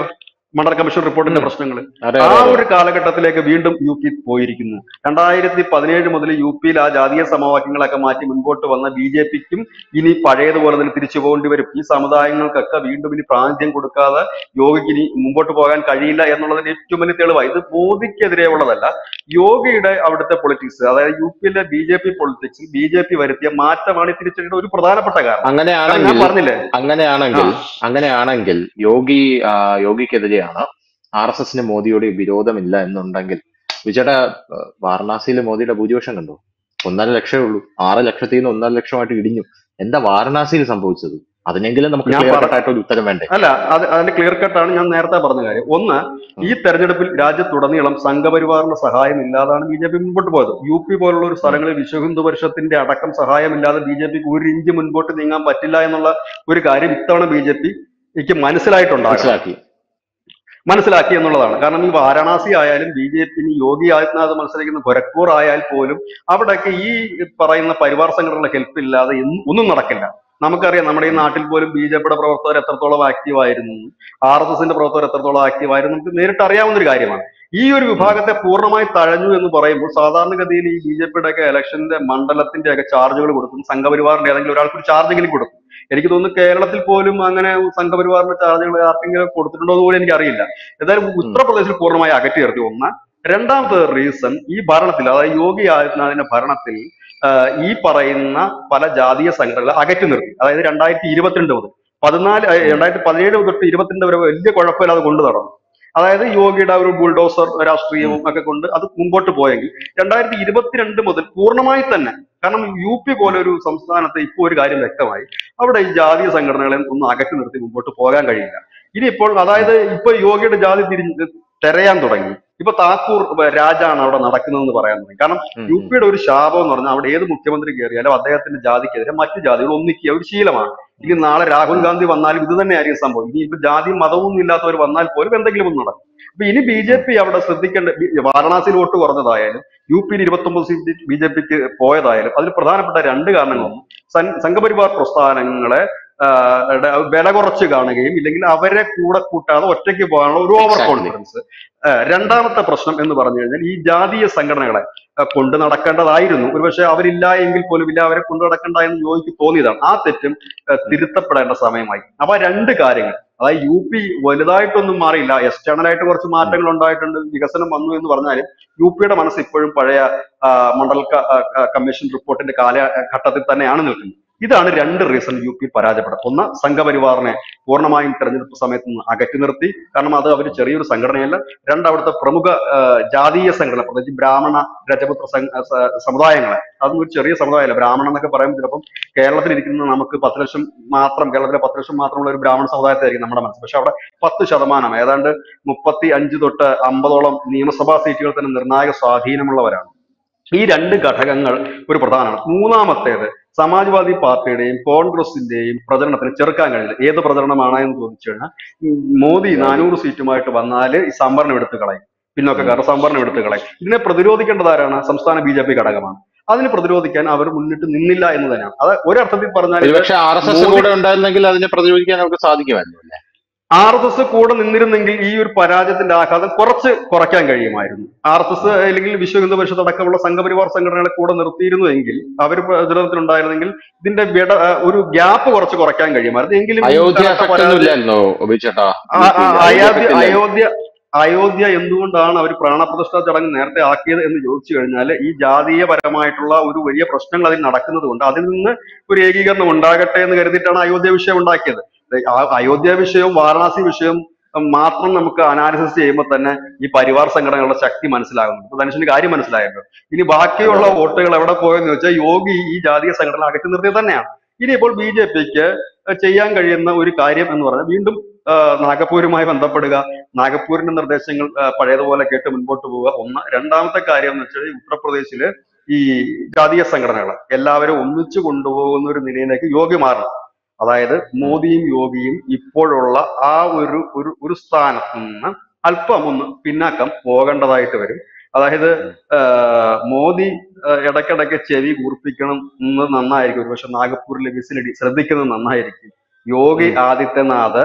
മണ്ഡൽ കമ്മീഷൻ റിപ്പോർട്ടിന്റെ ഉം. പ്രശ്നങ്ങൾ അതെ ആ അതെ അതെ ഒരു കാലഘട്ടത്തിലേക്ക് വീണ്ടും യു പി പോയിരിക്കുന്നു രണ്ടായിരത്തി പതിനേഴ് മുതൽ യു പിയിൽ ആ ജാതീയ സമവാക്യങ്ങളൊക്കെ മാറ്റി മുൻപോട്ട് വന്ന ബി ജെ പിക്കും ഇനി പഴയതുപോലെ തന്നെ തിരിച്ചു പോകേണ്ടി വരും ഈ സമുദായങ്ങൾക്കൊക്കെ വീണ്ടും ഇനി പ്രാതിനിധ്യം കൊടുക്കാതെ യോഗിക്ക് ഇനി മുമ്പോട്ട് പോകാൻ കഴിയില്ല എന്നുള്ളതിന്റെ ഏറ്റവും വലിയ തെളിവായി ഇത് മോദിക്കെതിരെ ഉള്ളതല്ല യോഗിയുടെ അവിടുത്തെ പൊളിറ്റിക്സ് അതായത് യു പിയിലെ B J P politics B J P വരുത്തിയ മാറ്റമാണ് ഈ തിരിച്ചടിയുടെ ഒരു പ്രധാനപ്പെട്ട കാരണം കാരണം അങ്ങനെയാണെങ്കിൽ ഞാൻ പറഞ്ഞില്ലേ അങ്ങനെയാണെങ്കിൽ ആ. അങ്ങനെയാണെങ്കിൽ യോഗി ആ, യോഗിക്കെതിരെയാണ് ആർ എസ് എസിന് മോദിയോട് വിരോധമില്ല എന്നുണ്ടെങ്കിൽ വിജയുടെ വാരണാസിയിൽ മോദിയുടെ ഭൂരിപക്ഷം കണ്ടു ഒന്നര ലക്ഷമേ ഉള്ളൂ ആറ് ലക്ഷത്തിൽ നിന്ന് ഒന്നര ലക്ഷമായിട്ട് ഇടിഞ്ഞു എന്താ വാരണാസിയിൽ സംഭവിച്ചത് അതിനെങ്കിലും നമുക്ക് ഞാൻ ക്ലിയർ പറ- കട്ടായിട്ട് ഒരു ഉത്തരം വേണ്ടേ അല്ല അത് അതിന്റെ ക്ലിയർ കട്ടാണ് ഞാൻ നേരത്തെ പറഞ്ഞ കാര്യം ഒന്ന് ഈ തെരഞ്ഞെടുപ്പിൽ രാജ്യത്തുടനീളം സംഘപരിവാറിന്റെ സഹായം ഇല്ലാതാണ് ബി ജെ പി മുമ്പോട്ട് പോയത് യു പി പോലുള്ള ഒരു സ്ഥലങ്ങളിൽ വിശ്വ ഹിന്ദു പരിഷത്തിന്റെ അടക്കം സഹായമില്ലാതെ ബി ജെ പിക്ക് ഒരു ഇഞ്ച് മുൻപോട്ട് നീങ്ങാൻ പറ്റില്ല എന്നുള്ള ഒരു കാര്യം ഇത്തവണ ബി ജെ പിക്ക് മനസ്സിലായിട്ടുണ്ടാകും മനസ്സിലാക്കി മനസ്സിലാക്കി എന്നുള്ളതാണ് കാരണം ഈ വാരണാസി ആയാലും B J P Yogi Adityanath മത്സരിക്കുന്ന ഗോരഖ്പൂർ ആയാൽ പോലും അവിടെയൊക്കെ ഈ പറയുന്ന പരിവാർ സംഘടനകളുടെ ഹെൽപ്പ് ഇല്ലാതെ എന്നും- ഒന്നും നടക്കില്ല നമുക്കറിയാം നമ്മുടെ ഈ നാട്ടിൽ പോലും ബി ജെ പിയുടെ പ്രവർത്തകർ എത്രത്തോളം ആക്റ്റീവ് ആയിരുന്നു ആർ എസ് എസിന്റെ പ്രവർത്തകർ എത്രത്തോളം ആക്റ്റീവ് ആയിരുന്നു നമുക്ക് നേരിട്ട് അറിയാവുന്ന ഒരു കാര്യമാണ് ഈ ഒരു വിഭാഗത്തെ പൂർണ്ണമായി തഴഞ്ഞു എന്ന് പറയുമ്പോൾ സാധാരണഗതിയിൽ ഈ ബി ജെ പിയുടെ ഒക്കെ ഇലക്ഷന്റെ മണ്ഡലത്തിന്റെ ഒക്കെ ചാർജുകൾ കൊടുക്കും സംഘപരിവാറിന്റെ ഏതെങ്കിലും ഒരാൾക്ക് ഒരു ചാർജെങ്കിലും കൊടുക്കും എനിക്ക് തോന്നുന്നു കേരളത്തിൽ പോലും അങ്ങനെ സംഘപരിവാറിന്റെ ചാർജുകൾ ആർക്കെങ്കിലും കൊടുത്തിട്ടുണ്ടോ എന്ന് പോലും എനിക്ക് അറിയില്ല എന്തായാലും ഉത്തർപ്രദേശിൽ പൂർണ്ണമായി അകറ്റി നിർത്തി ഒന്ന് രണ്ടാമത്തെ റീസൺ ഈ ഭരണത്തിൽ അതായത് യോഗി ആദിത്യനാഥിന്റെ ഭരണത്തിൽ ആഹ് ഈ പറയുന്ന പല ജാതീയ സംഘടനകളെ അകറ്റി നിർത്തി അതായത് രണ്ടായിരത്തി ഇരുപത്തിരണ്ട് മുതൽ പതിനാല് ആഹ് രണ്ടായിരത്തി പതിനേഴ് തൊട്ട് ഇരുപത്തിരണ്ട് വരെ വലിയ കുഴപ്പമില്ലാതെ കൊണ്ടു നടന്നു അതായത് യോഗിയുടെ ആ ഒരു ബുൾഡോസർ രാഷ്ട്രീയവും ഒക്കെ കൊണ്ട് അത് മുമ്പോട്ട് പോയെങ്കിൽ രണ്ടായിരത്തി ഇരുപത്തിരണ്ട് മുതൽ പൂർണ്ണമായി തന്നെ കാരണം യു പി പോലെ ഒരു സംസ്ഥാനത്ത് ഇപ്പോൾ ഒരു കാര്യം വ്യക്തമായി അവിടെ ഈ ജാതീയ സംഘടനകളെ ഒന്ന് അകറ്റി നിർത്തി മുമ്പോട്ട് പോകാൻ കഴിയില്ല ഇനിയിപ്പോൾ അതായത് ഇപ്പൊ യോഗിയുടെ ജാതി തിരിഞ്ഞ് തെരയാൻ തുടങ്ങി ഇപ്പൊ താക്കൂർ രാജാണ് അവിടെ നടക്കുന്നതെന്ന് പറയാൻ തുടങ്ങി കാരണം ഉം, യു ഉം. പിയുടെ ഒരു ശാപം എന്ന് പറഞ്ഞാൽ അവിടെ ഏത് മുഖ്യമന്ത്രി കയറിയാലും അദ്ദേഹത്തിന്റെ ജാതിക്കെതിരെ മറ്റു ജാതികൾ ഒന്നിക്കുക ഒരു ശീലമാണ് ഇനി നാളെ രാഹുൽ ഗാന്ധി വന്നാലും ഇത് തന്നെയായിരിക്കും സംഭവം ഇനി ഇപ്പൊ ജാതിയും മതവും ഒന്നും ഇല്ലാത്തവർ വന്നാൽ പോലും എന്തെങ്കിലും ഒന്ന് നടക്കും അപ്പൊ ഇനി ബി ജെ പി അവിടെ ശ്രദ്ധിക്കേണ്ട ബി- വാരണാസിയിൽ വോട്ട് കുറഞ്ഞതായാലും യു പിയിൽ ഇരുപത്തി ഒമ്പത് സീറ്റ് ബി ജെ പിക്ക് പോയതായാലും അതിൽ പ്രധാനപ്പെട്ട രണ്ട് കാരണങ്ങളൊന്നും സം- സംഘപരിവാർ പ്രസ്ഥാനങ്ങളെ ആ, ടെ വില കുറച്ച് കാണുകയും ഇല്ലെങ്കിൽ അവരെ കൂടെ കൂട്ടാതെ ഒറ്റയ്ക്ക് പോകാനുള്ള ഒരു ഓവർ Exactly. കോൺഫിഡൻസ് രണ്ടാമത്തെ പ്രശ്നം എന്ന് പറഞ്ഞു കഴിഞ്ഞാൽ ഈ ജാതീയ സംഘടനകളെ ആ, കൊണ്ടു നടക്കേണ്ടതായിരുന്നു ഒരുപക്ഷെ അവരില്ല എങ്കിൽ പോലും ഇല്ല അവരെ കൊണ്ടു നടക്കേണ്ട എന്ന് യോഗിക്ക് തോന്നിയതാണ് ആ തെറ്റും ആ, തിരുത്തപ്പെടേണ്ട സമയമായി അപ്പൊ ആ രണ്ട് കാര്യങ്ങൾ അതായത് യു പി വലുതായിട്ടൊന്നും മാറിയില്ല എക്സ്റ്റേണൽ ആയിട്ട് കുറച്ച് മാറ്റങ്ങൾ ഉണ്ടായിട്ടുണ്ട് വികസനം വന്നു എന്ന് പറഞ്ഞാലും യു പിയുടെ മനസ്സ് ഇപ്പോഴും പഴയ ആ, മണ്ഡൽ ക- ആ, ആ, കമ്മീഷൻ റിപ്പോർട്ടിന്റെ കാലഘട്ടത്തിൽ തന്നെയാണ് നിൽക്കുന്നത് ഇതാണ് രണ്ട് റീസൺ യു പി പരാജയപ്പെടുന്നത് ഒന്ന് സംഘപരിവാറിനെ പൂർണ്ണമായും തെരഞ്ഞെടുപ്പ് സമയത്ത് നിന്ന് അകറ്റി നിർത്തി കാരണം അത് അവർ ചെറിയൊരു സംഘടനയല്ല രണ്ട് അവിടുത്തെ പ്രമുഖ ആ, ജാതീയ സംഘടന പ്രത്യേകിച്ച് ബ്രാഹ്മണ രജപുത്ര സം- ആ, സ- സമുദായങ്ങളെ അതൊന്നും ഒരു ചെറിയ സമുദായമല്ല ബ്രാഹ്മണൻ എന്നൊക്കെ പറയുമ്പോൾ ചിലപ്പം കേരളത്തിൽ ഇരിക്കുന്ന നമുക്ക് പത്ത് ലക്ഷം മാത്രം കേരളത്തിലെ പത്ത് ലക്ഷം മാത്രമുള്ള ഒരു ബ്രാഹ്മണ സമുദായത്തായിരിക്കും നമ്മുടെ മനസ്സ് പക്ഷെ അവിടെ പത്ത് ശതമാനം ഏതാണ്ട് മുപ്പത്തി അഞ്ച് തൊട്ട് അമ്പതോളം നിയമസഭാ സീറ്റുകൾ തന്നെ നിർണായക സ്വാധീനമുള്ളവരാണ് ഈ രണ്ട് ഘടകങ്ങൾ ഒരു പ്രധാനമാണ് മൂന്നാമത്തേത് സമാജ്വാദി പാർട്ടിയുടെയും കോൺഗ്രസിന്റെയും പ്രചരണത്തിന് ചെറുക്കാൻ കഴിയില്ല ഏത് പ്രചരണമാണ് എന്ന് ചോദിച്ചു കഴിഞ്ഞാൽ ഉം, മോദി നാനൂറ് സീറ്റുമായിട്ട് വന്നാൽ ഈ സംവരണം എടുത്തു കളയും പിന്നോക്കക്കാരുടെ സംവരണം എടുത്തു കളയും ഇതിനെ പ്രതിരോധിക്കേണ്ടത് ആരാണ് സംസ്ഥാന ബി ജെ പി ഘടകമാണ് അതിന് പ്രതിരോധിക്കാൻ അവർ മുന്നിട്ട് നിന്നില്ല എന്ന് തന്നെയാണ് അത് ഒരർത്ഥത്തിൽ പറഞ്ഞാൽ ഇത് ഒരുപക്ഷെ ആർ എസ് എസ് മോദി- കൂടെ ഉണ്ടായിരുന്നെങ്കിൽ അതിനെ പ്രതിരോധിക്കാൻ നമുക്ക് സാധിക്കുമായിരുന്നു അല്ലേ ആർ എസ് എസ് കൂടെ നിന്നിരുന്നെങ്കിൽ ഈ ഒരു പരാജയത്തിന്റെ ആഘാതം കുറച്ച് കുറയ്ക്കാൻ കഴിയുമായിരുന്നു ആർ എസ് എസ് അല്ലെങ്കിൽ വിശ്വ ഹിന്ദു പരിഷത്ത് അടക്കമുള്ള സംഘപരിവാർ സംഘടനകളെ കൂടെ നിർത്തിയിരുന്നു എങ്കിൽ അവർ പ്രചരണത്തിലുണ്ടായിരുന്നെങ്കിൽ ഇതിന്റെ വിട ആ, ഒരു ഗ്യാപ്പ് കുറച്ച് കുറയ്ക്കാൻ കഴിയുമായിരുന്നു എങ്കിലും ഈ അയോധ്യ കനത്ത എഫക്ട് ഒന്നും പരാജയം- ഇല്ലായിരുന്നോ ബിച്ചേട്ടാ ആ, ആ, അയോധ്യ അയോധ്യ അയോധ്യ എന്തുകൊണ്ടാണ് അവർ പ്രാണപ്രതിഷ്ഠാ ചടങ്ങ് നേരത്തെ ആക്കിയത് എന്ന് ചോദിച്ചു കഴിഞ്ഞാൽ ഈ ജാതീയപരമായിട്ടുള്ള ഒരു വലിയ പ്രശ്നങ്ങൾ അതിൽ നടക്കുന്നത് കൊണ്ട് അതിൽ നിന്ന് ഒരു ഏകീകരണം ഉണ്ടാകട്ടെ എന്ന് കരുതിയിട്ടാണ് അയോധ്യ വിഷയം ഉണ്ടാക്കിയത് ആ അയോധ്യ വിഷയവും വാരണാസി വിഷയവും മാത്രം നമുക്ക് അനാലിസിസ് ചെയ്യുമ്പോൾ തന്നെ ഈ പരിവാർ സംഘടനകളുടെ ശക്തി മനസ്സിലാകുന്നു ഇപ്പൊ ധനുഷിന് കാര്യം മനസ്സിലായല്ലോ ഇനി ബാക്കിയുള്ള വോട്ടുകൾ എവിടെ പോയെന്ന് വെച്ചാൽ യോഗി ഈ ജാതീയ സംഘടന അകറ്റി നിർത്തിയത് തന്നെയാണ് ഇനിയിപ്പോൾ ബി ജെ പിക്ക് ചെയ്യാൻ കഴിയുന്ന ഒരു കാര്യം എന്ന് പറഞ്ഞാൽ വീണ്ടും ആ, നാഗപ്പൂരുമായി ബന്ധപ്പെടുക നാഗപ്പൂരിന്റെ നിർദ്ദേശങ്ങൾ ആ, പഴയതുപോലെ കേട്ട് മുൻപോട്ട് പോവുക ഒന്ന് രണ്ടാമത്തെ കാര്യം എന്ന് വെച്ചാൽ ഈ ഉത്തർപ്രദേശില് ഈ ജാതീയ സംഘടനകൾ എല്ലാവരും ഒന്നിച്ചു കൊണ്ടുപോകുന്ന ഒരു നിലയിലേക്ക് യോഗി മാറണം അതായത് മോദിയും യോഗിയും ഇപ്പോഴുള്ള ആ ഒരു ഒരു ഒരു സ്ഥാനത്ത് നിന്ന് അല്പം ഒന്ന് പിന്നാക്കം പോകേണ്ടതായിട്ട് വരും അതായത് ആ, മോദി ആ, ഇടയ്ക്കിടയ്ക്ക് ചെവി കൂർപ്പിക്കണം എന്നത് നന്നായിരിക്കും ഒരുപക്ഷെ നാഗപ്പൂരിലെ വിസിലടി ശ്രദ്ധിക്കുന്നത് നന്നായിരിക്കും യോഗി ആദിത്യനാഥ്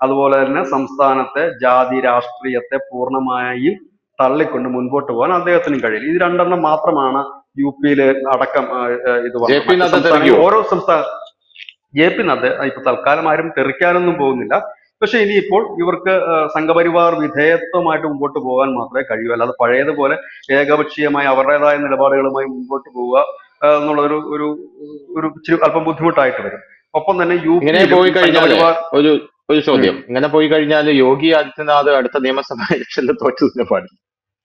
അതുപോലെ തന്നെ സംസ്ഥാനത്തെ ജാതി രാഷ്ട്രീയത്തെ പൂർണ്ണമായും തള്ളിക്കൊണ്ട് മുൻപോട്ട് പോകാൻ അദ്ദേഹത്തിനും കഴിയില്ല ഇത് രണ്ടെണ്ണം മാത്രമാണ് യു പിയിൽ അടക്കം ആ, ആ, ഇത് ജെ പി വന്നത്. നദ്ദ സംസ്ഥാനങ്ങളിൽ തെറിക്കുവോ? ഓരോ സംസ്ഥാന ജെ പി നദ്ദ ഇപ്പൊ തൽക്കാലം ആരും തെറിക്കാനൊന്നും പോകുന്നില്ല പക്ഷെ ഇനിയിപ്പോൾ ഇവർക്ക് ആ, സംഘപരിവാർ വിധേയത്വമായിട്ട് മുമ്പോട്ട് പോകാൻ മാത്രമേ കഴിയൂ അല്ലാതെ പഴയതുപോലെ ഏകപക്ഷീയമായി അവരുടേതായ നിലപാടുകളുമായി മുമ്പോട്ട് പോവുക ആ, എന്നുള്ളതൊരു ഒരു ഒരു ഇച്ചിരി അല്പം ബുദ്ധിമുട്ടായിട്ട് വരും ഒപ്പം തന്നെ യു ഇങ്ങനെ പോയി കഴിഞ്ഞാല് ഒരു ഒരു ചോദ്യം ഇങ്ങനെ പോയി കഴിഞ്ഞാൽ യോഗി ആദിത്യനാഥ് അടുത്ത നിയമസഭാ ഇലക്ഷനിൽ തോറ്റു തന്നെ പാടില്ല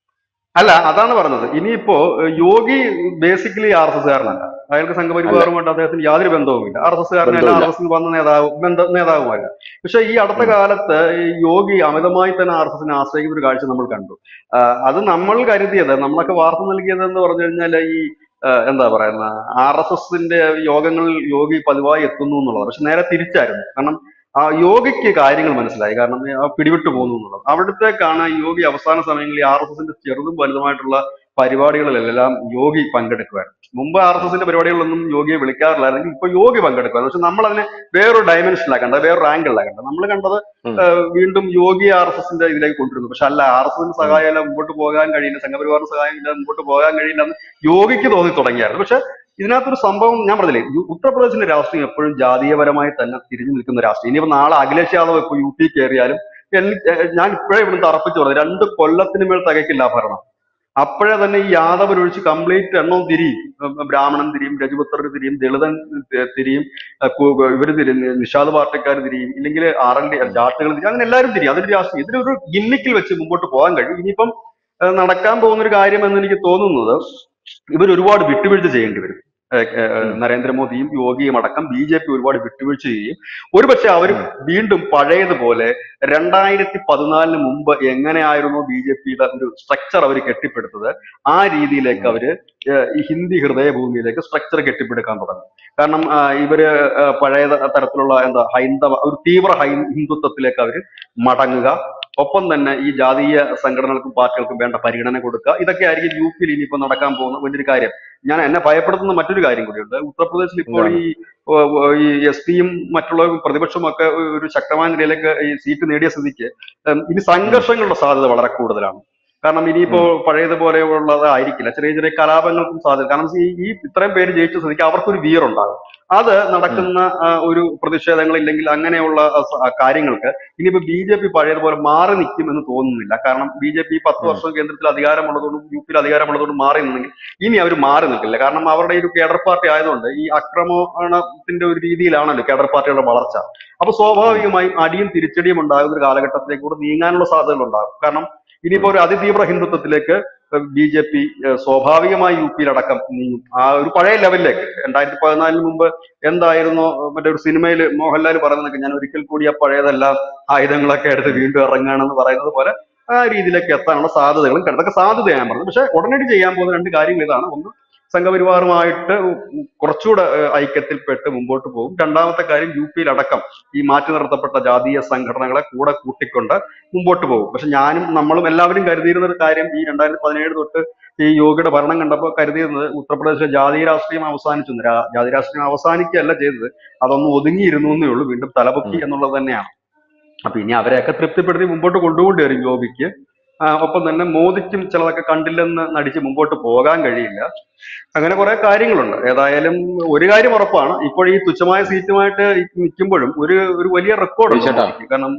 അല്ല അതാണ് പറഞ്ഞത് ഇനിയിപ്പോ ഏഹ്, യോഗി ബേസിക്കലി ആർ എസ് എസ്കാരനല്ല അയാൾക്ക് സംഘപരിവാറുമായിട്ട് അദ്ദേഹത്തിന് യാതൊരു ബന്ധവുമില്ല ആർ എസ് എസ്കാരനല്ല ആർ ബന്ധവുമില്ല. എസ് എസ് വന്ന നേതാവ് ബന്ധ നേതാവുമല്ല പക്ഷെ ഈ അടുത്ത കാലത്ത് ഈ യോഗി അമിതമായി തന്നെ ആർ എസ് എസിനെ ആശ്രയിക്കുന്ന ഒരു കാഴ്ച നമ്മൾ കണ്ടു ആ, അത് നമ്മൾ കരുതിയത് നമ്മളൊക്കെ വാർത്ത നൽകിയത് എന്ന് പറഞ്ഞു കഴിഞ്ഞാൽ ഈ ആ, എന്താ പറയുന്ന ആർ എസ് എസിന്റെ യോഗങ്ങളിൽ യോഗി പതിവായി എത്തുന്നു എന്നുള്ളത് പക്ഷെ നേരെ തിരിച്ചായിരുന്നു കാരണം ആ യോഗിക്ക് കാര്യങ്ങൾ മനസ്സിലായി കാരണം ആ പിടിവിട്ടു പോകുന്നു എന്നുള്ളത് അവിടത്തേക്കാണ് യോഗി അവസാന സമയങ്ങളിൽ ആർ എസ് എസിന്റെ ചെറുതും വലുതുമായിട്ടുള്ള പരിപാടികളിലെല്ലാം യോഗി പങ്കെടുക്കുമായിരുന്നു മുമ്പ് ആർ എസ് എസിന്റെ പരിപാടികളിലൊന്നും യോഗിയെ വിളിക്കാറില്ലായിരുന്നു ഇപ്പൊ യോഗി പങ്കെടുക്കുമായിരുന്നു പക്ഷെ നമ്മൾ അതിനെ വേറൊരു ഡയമെൻഷനിലാണ് കണ്ടത് വേറൊരു ആംഗിളിലാണ് കണ്ടത് നമ്മൾ കണ്ടത് ഉം. ഏഹ് വീണ്ടും യോഗി ആർ എസ് എസിന്റെ ഇതിലേക്ക് കൊണ്ടുവരുന്നു പക്ഷെ അല്ല ആർ എസ് എസിന്റെ സഹായമില്ല മുമ്പോട്ട് പോകാൻ കഴിയില്ല സംഘപരിവാറിന് സഹായമില്ല മുമ്പോട്ട് പോകാൻ കഴിയില്ല എന്ന് യോഗിക്ക് തോന്നി തുടങ്ങിയായിരുന്നു പക്ഷെ ഇതിനകത്തൊരു സംഭവം ഞാൻ പറഞ്ഞില്ലേ യു- ഉത്തർപ്രദേശിന്റെ രാഷ്ട്രീയം എപ്പോഴും ജാതീയപരമായി തന്നെ തിരിഞ്ഞു നിൽക്കുന്ന രാഷ്ട്രീയം ഇനിയിപ്പോ നാളെ അഖിലേഷ് യാദവ് ഇപ്പൊ യു പി കയറിയാലും എൽ- ഏഹ് ഞാൻ ഇപ്പോഴേ ഇവിടുന്ന് തറപ്പിച്ചു പറഞ്ഞു രണ്ട് കൊല്ലത്തിന് മേൽ തികക്കില്ല ആ ഭരണം അപ്പോഴേ തന്നെ ഈ യാദവ് ഒഴിച്ച് കംപ്ലീറ്റ് എണ്ണവും തിരിയും ഉം, ബ്രാഹ്മണൻ തിരിയും രജപുത്രർ തിരിയും ദളിതൻ തി- തിരിയും അഹ് കു- ഇവര് തിരിയും നിഷാദ് പാർട്ടിക്കാർ തിരിയും ഇല്ലെങ്കിൽ ആർ എൽ ഡി ജാട്ടുകൾ തിരിയും അങ്ങനെ എല്ലാവരും തിരിയും അതൊരു രാഷ്ട്രീയം ഇതിനൊരു ഗിമ്മിക്കിൽ വെച്ച് മുമ്പോട്ട് പോകാൻ കഴിയും ഇനിയിപ്പം ഏഹ് നടക്കാൻ പോകുന്ന ഒരു കാര്യം എന്ന് എനിക്ക് തോന്നുന്നത് ഇവർ ഒരുപാട് വിട്ടുവീഴ്ച ചെയ്യേണ്ടി വരും ഏഹ് ഏഹ് ഉം. നരേന്ദ്രമോദിയും യോഗിയും അടക്കം ബി ജെ പി ഒരുപാട് വിട്ടുവീഴ്ച ചെയ്യും ഒരുപക്ഷെ അവർ ഉം. വീണ്ടും പഴയതുപോലെ രണ്ടായിരത്തി പതിനാലിന് മുമ്പ് എങ്ങനെയായിരുന്നോ ബി ജെ പിയുടെ ഒരു സ്ട്രക്ചർ അവർ കെട്ടിപ്പടുത്തത് ആ രീതിയിലേക്ക് ഉം. അവര് ഏഹ് ഈ ഹിന്ദി ഹൃദയഭൂമിയിലേക്ക് സ്ട്രക്ചർ കെട്ടിപ്പടുക്കാൻ തുടങ്ങും കാരണം ആ, ഇവര് ഏഹ് പഴയ ത- തരത്തിലുള്ള എന്താ ഹൈന്ദവ ഒരു തീവ്ര ഹൈ ഹിന്ദുത്വത്തിലേക്ക് അവർ മടങ്ങുക ഒപ്പം തന്നെ ഈ ജാതീയ സംഘടനകൾക്കും പാർട്ടികൾക്കും വേണ്ട പരിഗണന കൊടുക്കുക ഇതൊക്കെ ആയിരിക്കും യു പിയിൽ ഇനിയിപ്പോൾ നടക്കാൻ പോകുന്ന വലിയൊരു കാര്യം ഞാൻ എന്നെ ഭയപ്പെടുത്തുന്ന മറ്റൊരു കാര്യം കൂടിയുണ്ട് ഉത്തർപ്രദേശിൽ ഇപ്പോൾ ഈ ഓ, ഓ, ഈ എസ് പിയും മറ്റുള്ള പ്രതിപക്ഷവും ഒക്കെ ഒരു ശക്തമായ നിലയിലേക്ക് ഈ സീറ്റ് നേടിയ സ്ഥിതിക്ക് ഉം, ഇനി സംഘർഷങ്ങളുടെ സാധ്യത വളരെ കൂടുതലാണ് കാരണം ഇനിയിപ്പോ പഴയതുപോലെയുള്ളത് ആയിരിക്കില്ല ചെറിയ ചെറിയ കലാപങ്ങൾക്കും സാധ്യത കാരണം ഈ ഈ ഇത്രയും പേര് ജയിച്ച സ്ഥിതിക്ക് അവർക്കൊരു വീറുണ്ടാകും അത് നടക്കുന്ന ആ, ഒരു പ്രതിഷേധങ്ങൾ ഇല്ലെങ്കിൽ അങ്ങനെയുള്ള ആ, സ- ആ, കാര്യങ്ങൾക്ക് ഇനിയിപ്പോ ബി ജെ പി പഴയതുപോലെ മാറി നിൽക്കും എന്ന് തോന്നുന്നില്ല കാരണം ബി ജെ പി പത്ത് ഉം. വർഷം കേന്ദ്രത്തിൽ അധികാരമുള്ളതുകൊണ്ടും യു പിയിൽ അധികാരമുള്ളതുകൊണ്ടും മാറി നിന്നെങ്കിൽ ഇനി അവർ മാറി നിൽക്കില്ല കാരണം അവരുടെ ഒരു കേഡർ പാർട്ടി ആയതുകൊണ്ട് ഈ ആക്രമണത്തിന്റെ ഒരു രീതിയിലാണല്ലോ കേഡർ പാർട്ടികളുടെ വളർച്ച അപ്പൊ സ്വാഭാവികമായും അടിയും തിരിച്ചടിയും ഉണ്ടാകുന്ന ഒരു കാലഘട്ടത്തിലേക്ക് കൂടെ നീങ്ങാനുള്ള സാധ്യതകൾ ഉണ്ടാകും കാരണം ഇനിയിപ്പോ ഒരു അതിതീവ്ര ഹിന്ദുത്വത്തിലേക്ക് ബി ജെ പി സ്വാഭാവികമായി യു പിയിലടക്കം നീങ്ങും ആ ഒരു പഴയ ലെവലിലേക്ക് രണ്ടായിരത്തി പതിനാലിന് മുമ്പ് എന്തായിരുന്നു മറ്റേ ഒരു സിനിമയിൽ മോഹൻലാൽ പറയുന്നതൊക്കെ ഞാൻ ഒരിക്കൽ കൂടി ആ പഴയതെല്ലാം ആയുധങ്ങളൊക്കെ എടുത്ത് വീണ്ടും ഇറങ്ങുകയാണെന്ന് പറയുന്നത് പോലെ ആ രീതിയിലേക്ക് എത്താനുള്ള സാധ്യതകളും കണ്ടു അതൊക്കെ സാധ്യത ഞാൻ പറഞ്ഞു പക്ഷെ ഉടനടി ചെയ്യാൻ പോകുന്ന രണ്ട് കാര്യങ്ങൾ ഇതാണ് ഒന്ന് സംഘപരിവാറുമായിട്ട് കുറച്ചുകൂടെ ഏഹ്, ഐക്യത്തിൽപ്പെട്ട് മുമ്പോട്ട് പോകും രണ്ടാമത്തെ കാര്യം യു പിയിൽ അടക്കം ഈ മാറ്റി നിർത്തപ്പെട്ട ജാതീയ സംഘടനകളെ കൂടെ കൂട്ടിക്കൊണ്ട് മുമ്പോട്ട് പോകും പക്ഷെ ഞാനും നമ്മളും എല്ലാവരും കരുതിയിരുന്ന ഒരു കാര്യം ഈ രണ്ടായിരത്തി പതിനേഴ് തൊട്ട് ഈ യോഗിയുടെ ഭരണം കണ്ടപ്പോൾ കരുതിയിരുന്നത് ഉത്തർപ്രദേശിലെ ജാതീയ രാഷ്ട്രീയം അവസാനിച്ചു എന്ന്. രാ- ജാതി രാഷ്ട്രീയം അവസാനിക്കുകയല്ല ചെയ്തത് അതൊന്ന് ഒതുങ്ങിയിരുന്നു എന്നേ ഉള്ളൂ വീണ്ടും തലപൊക്കി എന്നുള്ളത് തന്നെയാണ് അപ്പൊ ഇനി അവരെയൊക്കെ തൃപ്തിപ്പെടുത്തി മുമ്പോട്ട് കൊണ്ടുപോകേണ്ടി വരും യോഗിക്ക് ആ, ഒപ്പം തന്നെ മോദിക്കും ചിലതൊക്കെ കണ്ടില്ലെന്ന് നടിച്ച് മുമ്പോട്ട് പോകാൻ കഴിയില്ല അങ്ങനെ കുറെ കാര്യങ്ങളുണ്ട് ഏതായാലും ഒരു കാര്യം ഉറപ്പാണ് ഇപ്പോൾ ഈ തുച്ഛമായ സീറ്റുമായിട്ട് നിൽക്കുമ്പോഴും ഒരു ഒരു വലിയ റെക്കോർഡ് ചേട്ടാ. കാരണം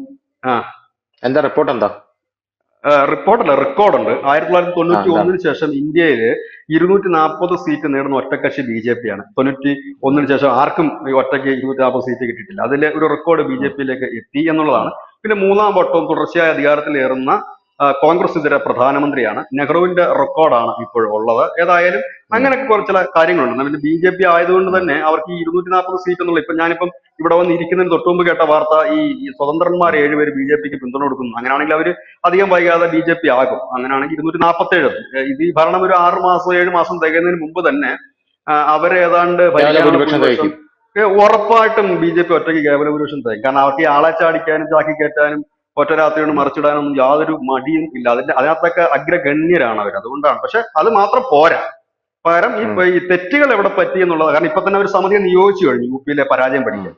എന്താ റിപ്പോർട്ട് എന്താ റിപ്പോർട്ടല്ല റെക്കോർഡുണ്ട് ആയിരത്തി തൊള്ളായിരത്തി തൊണ്ണൂറ്റി ആ, എന്താ? ഒന്നിന് ശേഷം ഇന്ത്യയിൽ ഇരുന്നൂറ്റി നാൽപ്പത് സീറ്റ് നേടുന്ന ഒറ്റക്കക്ഷി ബി ജെ പി ആണ് തൊണ്ണൂറ്റി ഒന്നിന് ശേഷം ആർക്കും ഈ ഒറ്റയ്ക്ക് ഇരുന്നൂറ്റി നാൽപ്പത് സീറ്റ് കിട്ടിയിട്ടില്ല അതിലെ ഒരു റെക്കോർഡ് ബി ജെ പിയിലേക്ക് എത്തി എന്നുള്ളതാണ് പിന്നെ മൂന്നാം വട്ടവും തുടർച്ചയായ അധികാരത്തിലേറുന്ന ആ, കോൺഗ്രസ് ഇതര പ്രധാനമന്ത്രിയാണ് നെഹ്റുവിന്റെ റെക്കോർഡാണ് ഇപ്പോൾ ഉള്ളത് ഏതായാലും അങ്ങനെയൊക്കെ കുറച്ച് ചില കാര്യങ്ങളുണ്ട് പിന്നെ ബി ജെ പി ആയതുകൊണ്ട് തന്നെ അവർക്ക് ഈ ഇരുന്നൂറ്റി നാൽപ്പത് സീറ്റ് എന്നുള്ള ഇപ്പൊ ഞാനിപ്പം ഇവിടെ വന്ന് ഇരിക്കുന്നതിന് തൊട്ട് മുമ്പ് കേട്ട വാർത്ത ഈ ഈ സ്വതന്ത്രന്മാർ ഏഴുപേര് ബി ജെ പിക്ക് പിന്തുണ കൊടുക്കുന്നു അങ്ങനെയാണെങ്കിൽ അവർ അധികം വൈകാതെ ബി ജെ പി ആകും അങ്ങനെയാണെങ്കിൽ ഇരുന്നൂറ്റി നാൽപ്പത്തി ഏഴ് ഇത് ഈ ഭരണം ഒരു ആറ് മാസം ഏഴ് മാസം തികയുന്നതിന് മുമ്പ് തന്നെ ആ, അവര് ഏതാണ്ട് ഭരിക്കാനുള്ള ഭൂരിപക്ഷം ഭൂരിപക്ഷം ഏ, ഉറപ്പായിട്ടും ബി ജെ പി ഒറ്റയ്ക്ക് കേവല ഭൂരിപക്ഷം തരും കാരണം അവർക്ക് ഈ ആളെ ചാടിക്കാനും ചാക്കി കയറ്റാനും ഒറ്റ രാത്രി കൊണ്ട് മറിച്ചിടാനൊന്നും യാതൊരു മടിയും ഇല്ല അതിന്റെ അതിനകത്തൊക്കെ അഗ്രഗണ്യരാണ് അവർ അതുകൊണ്ടാണ് പക്ഷെ അത് മാത്രം പോരാ പകരം ഈ ഉം. ഈ തെറ്റുകൾ എവിടെ പറ്റി എന്നുള്ളത് കാരണം ഇപ്പൊ തന്നെ ഒരു സമിതിയെ നിയോഗിച്ചു കഴിഞ്ഞു യു പിയിലെ പരാജയം പഠിക്കാൻ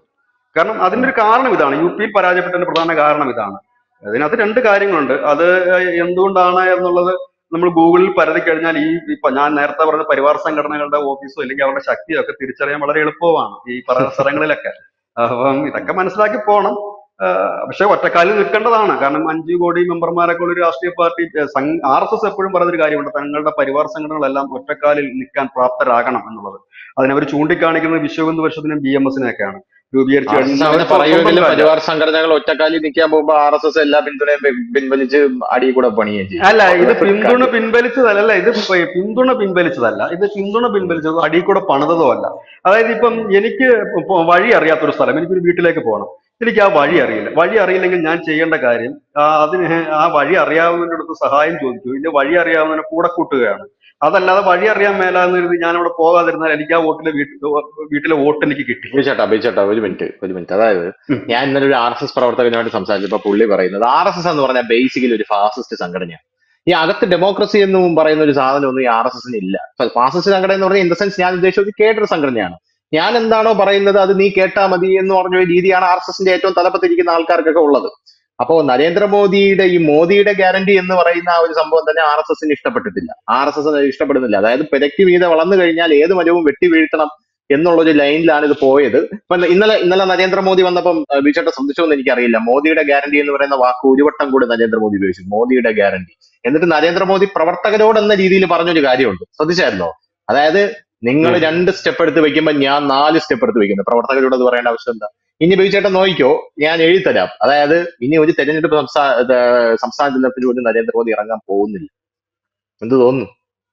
കാരണം അതിന്റെ ഒരു കാരണം ഇതാണ് യു പിയിൽ പരാജയപ്പെട്ടതിന്റെ പ്രധാന കാരണം ഇതാണ് അതിനകത്ത് രണ്ട് കാര്യങ്ങളുണ്ട് അത് എന്തുകൊണ്ടാണ് എന്നുള്ളത് നമ്മൾ ഗൂഗിളിൽ പരതി കഴിഞ്ഞാൽ ഈ ഇപ്പൊ ഞാൻ നേരത്തെ പറഞ്ഞ പരിവാർ സംഘടനകളുടെ ഓഫീസോ അല്ലെങ്കിൽ അവരുടെ ശക്തിയോ ഒക്കെ തിരിച്ചറിയാൻ വളരെ എളുപ്പമാണ് ഈ പറയുന്ന സ്ഥലങ്ങളിലൊക്കെ അപ്പം ഇതൊക്കെ മനസ്സിലാക്കി പോകണം പക്ഷെ ഒറ്റക്കാലിൽ നിൽക്കേണ്ടതാണ് കാരണം അഞ്ചു കോടി മെമ്പർമാരൊക്കെ ഉള്ള ഒരു രാഷ്ട്രീയ പാർട്ടി ആർ എസ് എസ് എപ്പോഴും പറയുന്നൊരു കാര്യമുണ്ട് തങ്ങളുടെ പരിവാർ സംഘടനകളെല്ലാം ഒറ്റക്കാലിൽ നിൽക്കാൻ പ്രാപ്തരാകണം എന്നുള്ളത് അതിനവർ ചൂണ്ടിക്കാണിക്കുന്നത് വിശ്വഹിന്ദു പരിഷത്തിനും ബി എം എസിനെയൊക്കെയാണ് രൂപീകരിച്ചു ആർ എസ് എസ് അങ്ങനെ പറയുമെങ്കിലും പരിവാർ സംഘടനകൾ ഒറ്റക്കാലിൽ നിൽക്കാൻ പോകുമ്പോ ആർ എസ് എസ് എല്ലാ പിന്തുണയും പി- പിൻവലിച്ച് അടിയിൽ കൂടെ പണിയുകയും ചെയ്യും അല്ല ഇത് പിന്തുണ പിൻവലിച്ചതല്ല ഇത് പ- പിന്തുണ പിൻവലിച്ചതല്ല ഇത് പിന്തുണ പിൻവലിച്ചതോ അടിയിൽ കൂടെ പണിതതോ അല്ല അതായത് ഇപ്പം എനിക്ക് ഇപ്പൊ വഴി അറിയാത്തൊരു സ്ഥലം എനിക്കൊരു വീട്ടിലേക്ക് പോകണം എനിക്ക് ആ വഴി അറിയില്ല വഴി അറിയില്ലെങ്കിൽ ഞാൻ ചെയ്യേണ്ട കാര്യം ആ, അതിന് ആ വഴി അറിയാവുന്നതിന്റെ അടുത്ത് സഹായം ചോദിച്ചു ഇല്ല വഴി അറിയാവുന്നതിനെ കൂടെ കൂട്ടുകയാണ് അതല്ലാതെ വഴി അറിയാൻ മേലാന്ന് കരുതി ഞാൻ അവിടെ പോകാതിരുന്നാൽ എനിക്ക് ആ വോട്ടിലെ വീട്ടിൽ വീട്ടിലെ വോട്ട് എനിക്ക് കിട്ടി ബിച്ചേട്ടാ ബിച്ചേട്ടാ ഒരു മിനിറ്റ് ഒരു മിനിറ്റ് അതായത് ഉം. ഞാൻ ഇന്നലെ ഒരു ആർ എസ് എസ് പ്രവർത്തകനുമായിട്ട് സംസാരിച്ചപ്പോ പുള്ളി പറയുന്നത് ആർ എസ് എസ് എന്ന് പറഞ്ഞാൽ ബേസിക്കലി ഒരു ഫാസിസ്റ്റ് സംഘടനയാണ് ഈ അകത്ത് ഡെമോക്രസി എന്നും പറയുന്ന ഒരു സാധനം ഒന്നും ഈ ആർ എസ് എസിന് ഇല്ല ഫാസിസ്റ്റ് സംഘടന എന്ന് പറഞ്ഞാൽ ഇൻ ദ സെൻസ് ഞാൻ ഉദ്ദേശിച്ചത് കേട്ടൊരു സംഘടനയാണ് ഞാൻ എന്താണോ പറയുന്നത് അത് നീ കേട്ടാ മതി എന്ന് പറഞ്ഞ ഒരു രീതിയാണ് ആർ എസ് എസിന്റെ ഏറ്റവും തലപ്പത്തിരിക്കുന്ന ആൾക്കാർക്കൊക്കെ ഉള്ളത് അപ്പോ നരേന്ദ്രമോദിയുടെ ഈ മോദിയുടെ ഗ്യാരണ്ടി എന്ന് പറയുന്ന ആ ഒരു സംഭവം തന്നെ ആർ എസ് എസിന് ഇഷ്ടപ്പെട്ടിട്ടില്ല ആർ എസ് എസ് ഇഷ്ടപ്പെടുന്നില്ല അതായത് പെരക്കി മീതെ വളർന്നു കഴിഞ്ഞാൽ ഏത് മരവും വെട്ടി വീഴ്ത്തണം എന്നുള്ള ഒരു ലൈനിലാണ് ഇത് പോയത് ഇപ്പൊ ഇന്നലെ ഇന്നലെ നരേന്ദ്രമോദി വന്നപ്പം ബിജെട്ട് ശ്രദ്ധിച്ചോ എന്ന് എനിക്കറിയില്ല മോദിയുടെ ഗ്യാരണ്ടി എന്ന് പറയുന്ന വാക്ക് ഒരു വട്ടം കൂടി നരേന്ദ്രമോദി ഉപയോഗിച്ചു മോദിയുടെ ഗ്യാരണ്ടി എന്നിട്ട് നരേന്ദ്രമോദി പ്രവർത്തകരോട് എന്ന രീതിയിൽ പറഞ്ഞൊരു കാര്യമുണ്ട് ശ്രദ്ധിച്ചായിരുന്നോ അതായത് നിങ്ങൾ ഉം. രണ്ട് സ്റ്റെപ്പ് എടുത്ത് വെക്കുമ്പോൾ ഞാൻ നാല് സ്റ്റെപ്പ് എടുത്ത് വെക്കുന്നു പ്രവർത്തകരോട് അത് പറയേണ്ട ആവശ്യം എന്താ ഇനി ബിജുചേട്ടൻ നോക്കിക്കോ ഞാൻ എഴുതിത്തരാം അതായത് ഇനി ഒരു തെരഞ്ഞെടുപ്പ് സംസ്ഥാന ഇത് സംസ്ഥാന ദിനത്തിൽ പോലും നരേന്ദ്രമോദി ഇറങ്ങാൻ പോകുന്നില്ല എന്ത് തോന്നുന്നു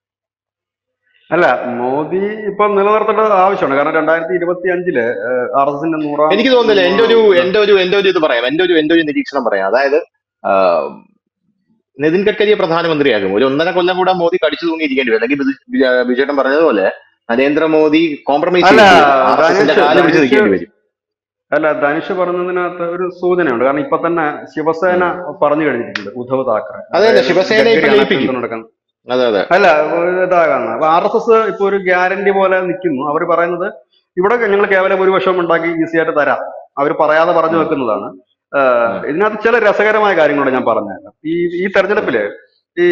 അല്ല മോദി ഇപ്പൊ നിലനിർത്തേണ്ട ആവശ്യമാണ് കാരണം രണ്ടായിരത്തി ഇരുപത്തി അഞ്ചില് ആർ എസ് എസിന്റെ നൂറാം എനിക്ക് തോന്നുന്നില്ല എന്റെ ഒരു എന്റെ ഒരു എന്റെ ഒരു ഇത് പറയാം എന്റെ ഒരു എന്റെ ഒരു നിരീക്ഷണം പറയാം അതായത് ആ, നിതിൻ ഗഡ്കരിയെ പ്രധാനമന്ത്രിയാകും ഒരു ഒന്നര കൊല്ലം കൂടെ മോദി കടിച്ചു തൂങ്ങിയിരിക്കേണ്ടി വരും അല്ലെങ്കിൽ ബിജു- ബിജ- ബിജുചേട്ടൻ പറഞ്ഞതുപോലെ നരേന്ദ്രമോദി കോംപ്രമൈസ് അല്ല, ആർ എസ് എസിന്റെ ധനുഷ് കാല് പിടിച്ച് ധനുഷ് നിൽക്കേണ്ടി വരും അല്ല ധനുഷ് പറഞ്ഞതിനകത്ത് ഒരു സൂചനയുണ്ട് കാരണം ഇപ്പൊ തന്നെ ശിവസേന പറഞ്ഞു കഴിഞ്ഞിട്ടുണ്ട് ഉദ്ധവ് താക്കറെ അതെ അതെ ശിവസേന ഇപ്പൊ ഗഡ്കരിയാണ് ലയിപ്പിക്കും പിന്തുണക്കാൻ അതെ അതെ അല്ല ഇതാകാന്ന് അപ്പൊ ആർ എസ് എസ് ഇപ്പൊ ഒരു ഗ്യാരണ്ടി പോലെ നിൽക്കുന്നു അവർ പറയുന്നത് ഇവിടെ ഞങ്ങൾ കേവലം ഭൂരിപക്ഷം ഉണ്ടാക്കി ഈസി ആയിട്ട് തരാം അവർ പറയാതെ പറഞ്ഞു വെക്കുന്നതാണ് ആഹ് ഉം. ഇതിനകത്ത് ചില രസകരമായ കാര്യങ്ങളോട് ഞാൻ പറഞ്ഞുതരാം ഈ ഈ തെരഞ്ഞെടുപ്പില് ഈ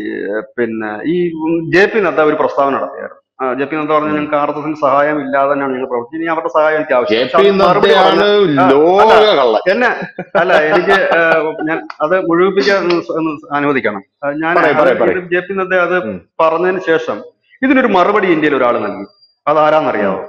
പിന്നെ ഈ ജെ പി നദ്ദ ഒരു പ്രസ്താവന നടത്തിയായിരുന്നു ജെ പി നദ്ദ പറഞ്ഞു ഉം. ഞങ്ങൾക്ക് ആർ എസ് എസിന് സഹായം ഇല്ലാതെ തന്നെയാണ് ഞങ്ങൾ പ്രവർത്തിച്ചത് ഇനി അവരുടെ സഹായം എനിക്ക് ജെ ആവശ്യം പി നദ്ദയാണ് ലോക കള്ളൻ എന്നെ അല്ല എനിക്ക് ഏഹ്, ഞാൻ അത് മുഴുവിപ്പിക്കാൻ ഒന്ന് സ- ഒന്ന് അനുവദിക്കണം അത് ഞാൻ പറയ്, പറയ്, പറയ്. ജെ പി നദ്ദ അത് ഉം. പറഞ്ഞതിന് ശേഷം ഇതിനൊരു മറുപടി ഇന്ത്യയിൽ ഒരാൾ നൽകി അതാരാന്നറിയാവോ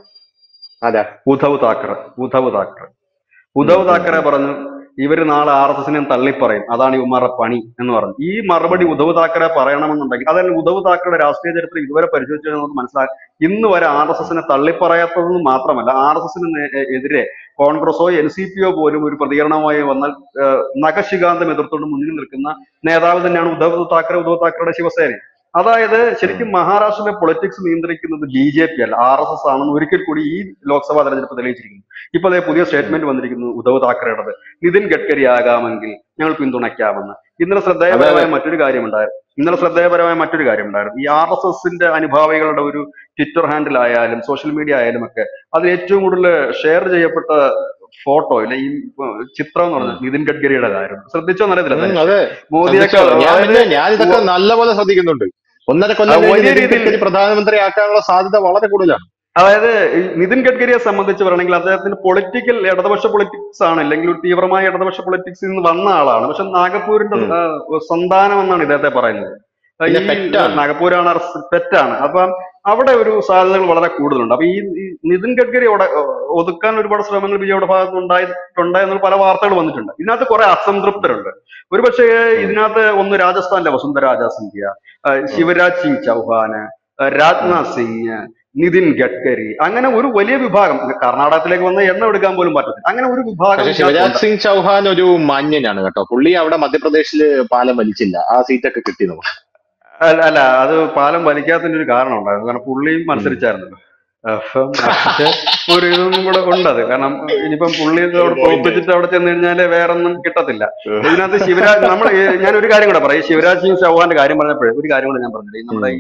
അതെ ഉദ്ധവ് താക്കറെ ഉദ്ധവ് താക്കറെ ഉദ്ധവ് ഉം, ഉം, താക്കറെ പറഞ്ഞു ഇവര് നാളെ ആർ എസ് എസിനെ തള്ളിപ്പറയും അതാണ് ഇവന്മാരുടെ പണി എന്ന് പറഞ്ഞു ഈ മറുപടി ഉദ്ധവ് താക്കറെ പറയണമെന്നുണ്ടെങ്കിൽ അതല്ല ഉദ്ധവ് താക്കറെ രാഷ്ട്രീയ ചരിത്രം ഇതുവരെ പരിശോധിച്ചു കഴിഞ്ഞാൽ നമുക്ക് മനസ്സിലാക്കാം ഇന്ന് വരെ ആർ എസ് എസിനെ തള്ളിപ്പറയാത്തതെന്ന് മാത്രമല്ല ആർ എസ് എസിന് എതിരെ കോൺഗ്രസോ എൻ സി പിയോ പോലും ഒരു പ്രതികരണമായി വന്നാൽ ഏഹ്, നഖശികാന്തം എതിർത്തുകൊണ്ട് മുന്നിൽ നിൽക്കുന്ന നേതാവ് തന്നെയാണ് ഉദ്ധവ് താക്കറെ ഉദ്ധവ് താക്കറയുടെ ശിവസേന അതായത് ശരിക്കും മഹാരാഷ്ട്രയിലെ പൊളിറ്റിക്സ് നിയന്ത്രിക്കുന്നത് ബി ജെ പി അല്ല ആർ എസ് എസ് ആണെന്ന് ഒരിക്കൽ കൂടി ഈ ലോക്സഭാ തെരഞ്ഞെടുപ്പ് തെളിയിച്ചിരിക്കുന്നു ഇപ്പൊ അതേ പുതിയ സ്റ്റേറ്റ്മെന്റ് വന്നിരിക്കുന്നു ഉദ്ധവ് താക്കറയുടേത് നിതിൻ ഗഡ്കരി ആകാമെങ്കിൽ ഞങ്ങൾ പിന്തുണയ്ക്കാമെന്ന് ഇന്നലെ ശ്രദ്ധേയപരമായ മറ്റൊരു കാര്യമുണ്ടായിരുന്നു ഇന്നലെ ശ്രദ്ധേയപരമായ മറ്റൊരു കാര്യമുണ്ടായിരുന്നു ഈ ആർ എസ് എസിന്റെ അനുഭാവികളുടെ ഒരു ട്വിറ്റർ ഹാൻഡിൽ ആയാലും സോഷ്യൽ മീഡിയ ആയാലും ഒക്കെ അതിൽ ഏറ്റവും കൂടുതൽ ഷെയർ ചെയ്യപ്പെട്ട ഫോട്ടോ ഇല്ല ഈ ഉം, ചിത്രം എന്ന് പറഞ്ഞാൽ നിതിൻ ഗഡ്കരിയുടെ കാര്യം ശ്രദ്ധിച്ചോ എന്നറിയത്തില്ല ഉം, അതെ മോദിയേക്കാൾ ശ്രദ്ധിച്ചോ? ഞാൻ അതായത് പിന്നെ ഞാൻ ഇതൊക്കെ നല്ലപോലെ ശ്രദ്ധിക്കുന്നുണ്ട് ഒന്നര കൊല്ലം ആ, കഴിഞ്ഞ് വലിയ നിതിൻ രീതിയിൽ- ഗഡ്കരി പ്രധാനമന്ത്രി ആക്കാനുള്ള സാധ്യത വളരെ കൂടുതലാണ് അതായത് ഈ നിതിൻ ഗഡ്കരിയെ സംബന്ധിച്ച് പറയണമെങ്കിൽ അദ്ദേഹത്തിന് പൊളിറ്റിക്കൽ ഇടതുപക്ഷ പൊളിറ്റിക്സ് ആണ് അല്ലെങ്കിൽ ഒരു തീവ്രമായ ഇടതുപക്ഷ പൊളിറ്റിക്സിൽ നിന്ന് വന്ന ആളാണ് പക്ഷെ നാഗപ്പൂരിന്റെ ഉം. ആ, സന്താനം എന്നാണ് ഇദ്ദേഹത്തെ പറയുന്നത് ആ, പിന്നെ ഈ പെറ്റാണ്. നാഗപ്പൂരാണ് അറസ്- പെറ്റാണ് അപ്പം അവിടെ ഒരു സാധ്യതകൾ വളരെ കൂടുതലുണ്ട് അപ്പൊ ഈ ഈ നിതിൻ ഗഡ്കരി അവിടെ ഒതുക്കാൻ ഒരുപാട് ശ്രമങ്ങൾ ബിജെപിയുടെ ഭാഗത്ത് ഉണ്ടായിട്ടുണ്ട് എന്നുള്ള പല വാർത്തകൾ വന്നിട്ടുണ്ട് ഇതിനകത്ത് കുറെ അസംതൃപ്തരുണ്ട് ഒരുപക്ഷെ ഇതിനകത്ത് ഒന്ന് രാജസ്ഥാനിലെ വസുന്ധരാജ സിന്ധ്യ ആ, ശിവരാജ് സിംഗ് ചൗഹാന് ആ, രാജ്നാഥ് സിംഗ് നിതിൻ ഗഡ്കരി അങ്ങനെ ഒരു വലിയ വിഭാഗം കർണാടകത്തിലേക്ക് വന്ന എണ്ണ എടുക്കാൻ പോലും പറ്റത്തില്ല അങ്ങനെ ഒരു വിഭാഗം പക്ഷെ ഇതിനകത്തുണ്ട്. ശിവരാജ് സിംഗ് ചൗഹാൻ ഒരു മാന്യനാണ് കേട്ടോ പുള്ളി അവിടെ മധ്യപ്രദേശില് പാലം വലിച്ചില്ല ആ സീറ്റൊക്കെ കിട്ടി നമുക്ക് അല്ല അല്ല അത് പാലം വലിക്കാത്തതിന്റെ ഒരു കാരണം ഉണ്ടായിരുന്നു കാരണം പുള്ളിയും മത്സരിച്ചായിരുന്നല്ലോ അപ്പം പക്ഷെ ഒരു ഇതൊന്നും കൂടെ ഉണ്ടത് കാരണം ഇനിയിപ്പം പുള്ളി ഇത് അവിടെ തോൽപ്പിച്ചിട്ട് അവിടെ ചെന്ന് കഴിഞ്ഞാല് വേറൊന്നും കിട്ടത്തില്ല ഇതിനകത്ത് ശിവരാജ് നമ്മൾ ഞാൻ ഒരു കാര്യം കൂടെ പറയാം ഈ ശിവരാജ് സിംഗ് ചൗഹാന്റെ കാര്യം പറഞ്ഞപ്പോഴേ ഒരു കാര്യം കൂടെ ഞാൻ പറഞ്ഞില്ല ഈ നമ്മുടെ ഈ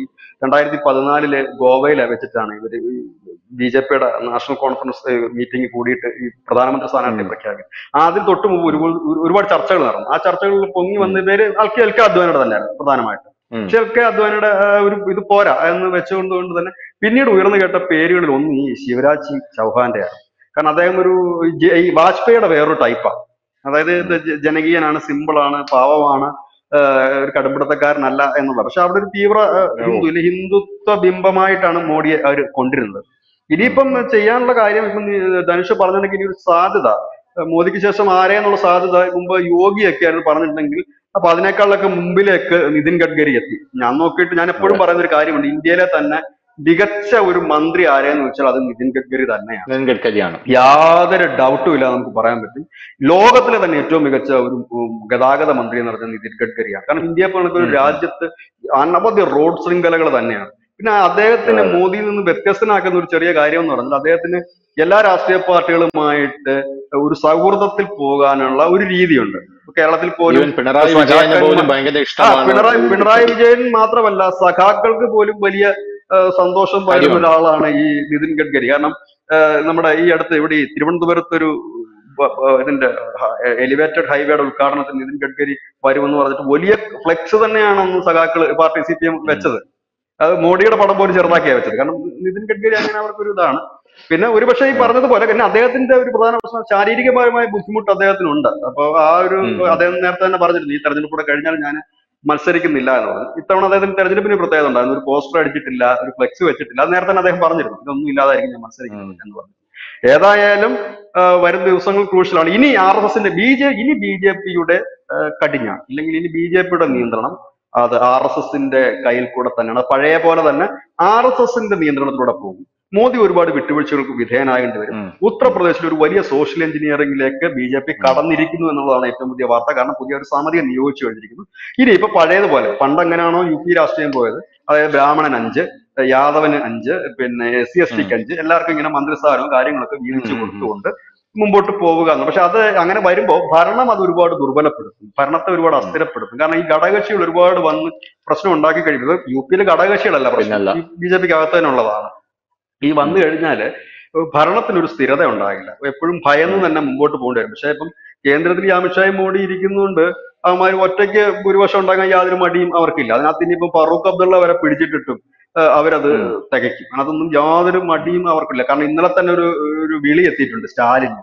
രണ്ടായിരത്തി പതിനാലില് ഗോവയിലെ വെച്ചിട്ടാണ് ഇവര് ബി ജെ പിയുടെ നാഷണൽ കോൺഫറൻസ് മീറ്റിംഗ് കൂടിയിട്ട് ഈ പ്രധാനമന്ത്രി സ്ഥാനാർത്ഥി ഉം. പ്രഖ്യാപിക്കും ആദ്യം തൊട്ട് മുമ്പ് ഒരുപാട് ഒരുപാട് ചർച്ചകൾ നടന്നു ആ ചർച്ചകളിൽ പൊങ്ങി വന്ന പേര് അൽക്കെ എൽ കെ അദ്വാനിയുടെ തന്നെയായിരുന്നു പ്രധാനമായിട്ട് ഉം. പക്ഷെ എൽ കെ അദ്വാനിയുടെ ആ, ഒരു ഇത് പോരാ എന്ന് വെച്ചുകൊണ്ട് കൊണ്ട് തന്നെ പിന്നീട് ഉയർന്നു കേട്ട പേരുകളിൽ ഒന്ന് ഈ ശിവരാജ് സിംഗ് ചൗഹാന്റെയാണ് കാരണം അദ്ദേഹം ഒരു ജെ- ഈ വാജ്പേയിയുടെ വേറൊരു ടൈപ്പാണ് അതായത് ഇത് ജ- ജനകീയനാണ് സിമ്പിളാണ് പാവമാണ് ആ, ഒരു കടുംപിടുത്തക്കാരനല്ല എന്നുള്ളത് പക്ഷെ അവിടെ ഒരു തീവ്ര ആ, ഹിന്ദു ഇല്ല ഹിന്ദുത്വ ബിംബമായിട്ടാണ് മോഡിയെ അവർ കൊണ്ടിരുന്നത് ഇനിയിപ്പം ചെയ്യാനുള്ള കാര്യം ഇപ്പം ഈ ധനുഷ് പറഞ്ഞിട്ടുണ്ടെങ്കിൽ ഇനി ഒരു സാധ്യത ആ, മോദിക്ക് ശേഷം ആരെന്നുള്ള സാധ്യത മുമ്പ് യോഗിയൊക്കെ ആയിരുന്നു പറഞ്ഞിട്ടുണ്ടെങ്കിൽ അപ്പൊ അതിനേക്കാളൊക്കെ മുമ്പിലേക്ക് നിതിൻ ഗഡ്കരി എത്തി ഞാൻ നോക്കിയിട്ട് ഞാൻ എപ്പോഴും പറയുന്ന ഒരു കാര്യമുണ്ട് ഇന്ത്യയിലെ തന്നെ മികച്ച ഒരു മന്ത്രി ആരെയെന്ന് വെച്ചാൽ അത് നിതിൻ ഗഡ്കരി തന്നെയാണ് നിതിൻ ഗഡ്കരിയാണ് യാതൊരു ഡൗട്ടും ഇല്ല നമുക്ക് പറയാൻ പറ്റും ലോകത്തിലെ തന്നെ ഏറ്റവും മികച്ച ഒരു ഉം, ഗതാഗത മന്ത്രി എന്ന് പറഞ്ഞാൽ നിതിൻ ഗഡ്കരിയാണ് കാരണം ഇന്ത്യ പോലത്തെ ഒരു ഉം. രാജ്യത്ത് അനവധി റോഡ് ശൃംഖലകൾ തന്നെയാണ് പിന്നെ അദ്ദേഹത്തിന് അതെ. മോദിയിൽ നിന്ന് വ്യത്യസ്തനാക്കുന്ന ഒരു ചെറിയ കാര്യം എന്ന് പറഞ്ഞാൽ അദ്ദേഹത്തിന് എല്ലാ രാഷ്ട്രീയ പാർട്ടികളുമായിട്ട് ഒരു സൗഹൃദത്തിൽ പോകാനുള്ള ഒരു രീതിയുണ്ട് ഇപ്പൊ കേരളത്തിൽ പോലും ഈവൻ പിണറായി വിജയന് സഖാക്കന്മാർ- പോലും ഭയങ്കര ആ ഇഷ്ടമാണ് പിണറായി പിണറായി വിജയൻ മാത്രമല്ല സഖാക്കൾക്ക് പോലും വലിയ ആ, സന്തോഷം പകരുന്ന കാര്യമാണ്. ഒരാളാണ് ഈ നിതിൻ ഗഡ്കരി കാരണം ആ, നമ്മുടെ ഈ അടുത്ത് ഇവിടെ ഈ തിരുവനന്തപുരത്ത് ഒരു ബ- ബ- ഇതിന്റെ എലിവേറ്റഡ് ഹൈവേയുടെ ഉദ്ഘാടനത്തിന് നിതിൻ ഗഡ്കരി വരുമെന്ന് പറഞ്ഞിട്ട് വലിയ ഫ്ലെക്സ് തന്നെയാണ് അന്ന് സഖാക്കൾ പാർട്ടി സി പി എം വെച്ചത് അത് മോഡിയുടെ പടം പോലും ചെറുതാക്കിയാണ് വെച്ചത് കാരണം നിതിൻ ഗഡ്കരി അങ്ങനെ അവർക്കൊരു ഇതാണ് പിന്നെ ഒരുപക്ഷെ ഈ പറഞ്ഞതുപോലെ പിന്നെ അദ്ദേഹത്തിന്റെ ഒരു പ്രധാന പ്രശ്നം ശാരീരികപരമായ ബുദ്ധിമുട്ട് അദ്ദേഹത്തിനുണ്ട് അപ്പൊ ആ ഒരു ഉം. അദ്ദേഹം നേരത്തെ തന്നെ പറഞ്ഞിരുന്നു ഈ തെരഞ്ഞെടുപ്പ് കൂടെ കഴിഞ്ഞാൽ ഞാൻ മത്സരിക്കുന്നില്ല എന്ന് പറഞ്ഞു ഇത്തവണ അദ്ദേഹത്തിന് തെരഞ്ഞെടുപ്പിന് പ്രത്യേകത ഉണ്ടായിരുന്നു ഒരു പോസ്റ്റർ അടിച്ചിട്ടില്ല ഒരു ഫ്ലെക്സ് വെച്ചിട്ടില്ല അത് നേരത്തെ തന്നെ അദ്ദേഹം പറഞ്ഞിരുന്നു ഇതൊന്നും ഇല്ലാതായിരിക്കും ഞാൻ മത്സരിക്കുന്നത് എന്ന് പറഞ്ഞു ഏതായാലും ആ, വരും ദിവസങ്ങൾ ക്രൂഷ്യലാണ് ഇനി ആർ എസ് എസിന്റെ ബി ജെ ഇനി ബി ജെ പിയുടെ കടിഞ്ഞാണ് ഇല്ലെങ്കിൽ ഇനി ബി ജെ പിയുടെ നിയന്ത്രണം അത് ആർ എസ് എസിന്റെ കയ്യിൽ കൂടെ തന്നെയാണ് അത് പഴയ പോലെ തന്നെ ആർ എസ് എസിന്റെ നിയന്ത്രണത്തിലൂടെ പോകും മോദി ഒരുപാട് വിട്ടുവീഴ്ചകൾക്ക് വിധേയനാകേണ്ടി വരും ഉം. ഉത്തർപ്രദേശിൽ ഒരു വലിയ സോഷ്യൽ എഞ്ചിനീയറിംഗിലേക്ക് ബി ജെ പി കടന്നിരിക്കുന്നു എന്നുള്ളതാണ് ഏറ്റവും പുതിയ വാർത്ത കാരണം പുതിയ ഒരു സമിതിയെ നിയോഗിച്ചു കഴിഞ്ഞിരിക്കുന്നു ഇനി ഇപ്പൊ പഴയതുപോലെ പണ്ട് എങ്ങനെയാണോ യു പി രാഷ്ട്രീയം പോയത് അതായത് ബ്രാഹ്മണൻ അഞ്ച് യാദവന് അഞ്ച് പിന്നെ എസ് സി എസ് ടിക്ക് അഞ്ച് എല്ലാവർക്കും ഇങ്ങനെ മന്ത്രിസ്ഥാനവും കാര്യങ്ങളൊക്കെ വീതിച്ചു ഉം, ഉം, ഉം. കൊടുത്തുകൊണ്ട് മുമ്പോട്ട് പോവുക എന്ന് പക്ഷെ അത് അങ്ങനെ വരുമ്പോൾ ഭരണം അത് ഒരുപാട് ദുർബലപ്പെടുത്തും ഭരണത്തെ ഒരുപാട് അസ്ഥിരപ്പെടുത്തും കാരണം ഈ ഘടകകക്ഷികൾ ഒരുപാട് വന്ന് പ്രശ്നം ഉണ്ടാക്കി കഴിയുന്നത് യു പിയിലെ ഘടകകക്ഷികളല്ല പിന്നല്ല. പ്രശ്നം ബി ജെ പിക്ക് അകത്ത് തന്നെ ഉള്ളതാണ് ഈ വന്നു കഴിഞ്ഞാല് ഭരണത്തിനൊരു സ്ഥിരത ഉണ്ടാകില്ല എപ്പോഴും ഭയന്ന് തന്നെ മുമ്പോട്ട് പോകേണ്ടി വരും പക്ഷെ ഇപ്പം കേന്ദ്രത്തിൽ ഈ അമിത്ഷായും മോഡി ഇരിക്കുന്നതുകൊണ്ട് അവന്മാർ ഒറ്റയ്ക്ക് ഭൂരിപക്ഷം ഉണ്ടാകാൻ യാതൊരു മടിയും അവർക്കില്ല അതിനകത്ത് ഇനിയിപ്പം ഫറൂഖ് അബ്ദുള്ള വരെ പിടിച്ചിട്ടിട്ടും ആ, അവരത് ഉം. തികയ്ക്കും അതൊന്നും യാതൊരു മടിയും അവർക്കില്ല കാരണം ഇന്നലെ തന്നെ ഒരു ഒരു വിളി എത്തിയിട്ടുണ്ട് സ്റ്റാലിൻ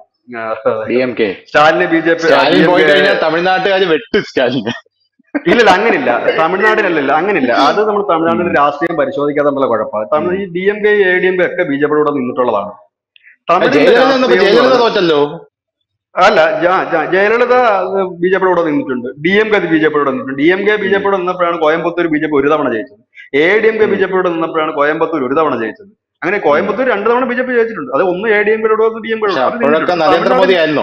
ഡി എം കെ സ്റ്റാലിന് ബി ജെ പി സ്റ്റാലിൻ പോയി കഴിഞ്ഞാൽ തമിഴ്നാട്ടുകാർ വെട്ടു സ്റ്റാലിന് ഇല്ലില്ല അങ്ങനില്ല തമിഴ്നാടിനല്ലല്ല അങ്ങനില്ല അത് നമ്മൾ തമിഴ്നാടിന്റെ രാഷ്ട്രീയം പരിശോധിക്കാതെ നമ്മളെ കുഴപ്പമാണ് തമിഴ് ഈ D M K A D M K ഒക്കെ ബി ജെ പിയുടെ നിന്നിട്ടുള്ളതാണ് തമിഴിന്റെ ജയലളിത നിന്നപ്പോ രാഷ്ട്രീയം എന്ന് ജയലളിത പറഞ്ഞാൽ- തോറ്റല്ലോ അല്ല ജ- ജ- ജയലളിത ബി ജെ പിയുടെ നിന്നിട്ടുണ്ട് D M K B J പിയുടെ നിന്നിട്ടുണ്ട് D M K B J പിയുടെ നിന്നപ്പോഴാണ് കോയമ്പത്തൂർ ബി ജെ പി ഒരു തവണ ജയിച്ചത് A D M K B J പിയുടെ നിന്നപ്പോഴാണ് കോയമ്പത്തൂർ ഒരു തവണ ജയിച്ചത് അങ്ങനെ കോയമ്പത്തൂർ രണ്ട് തവണ ബി ജെ പി ജയിച്ചിട്ടുണ്ട് അത് ഒന്ന് എ ഡി എം കെയുടെ ഒന്ന് ഡി എം പക്ഷെ അപ്പോഴൊക്കെ നരേന്ദ്രമോദി ആയിരുന്നോ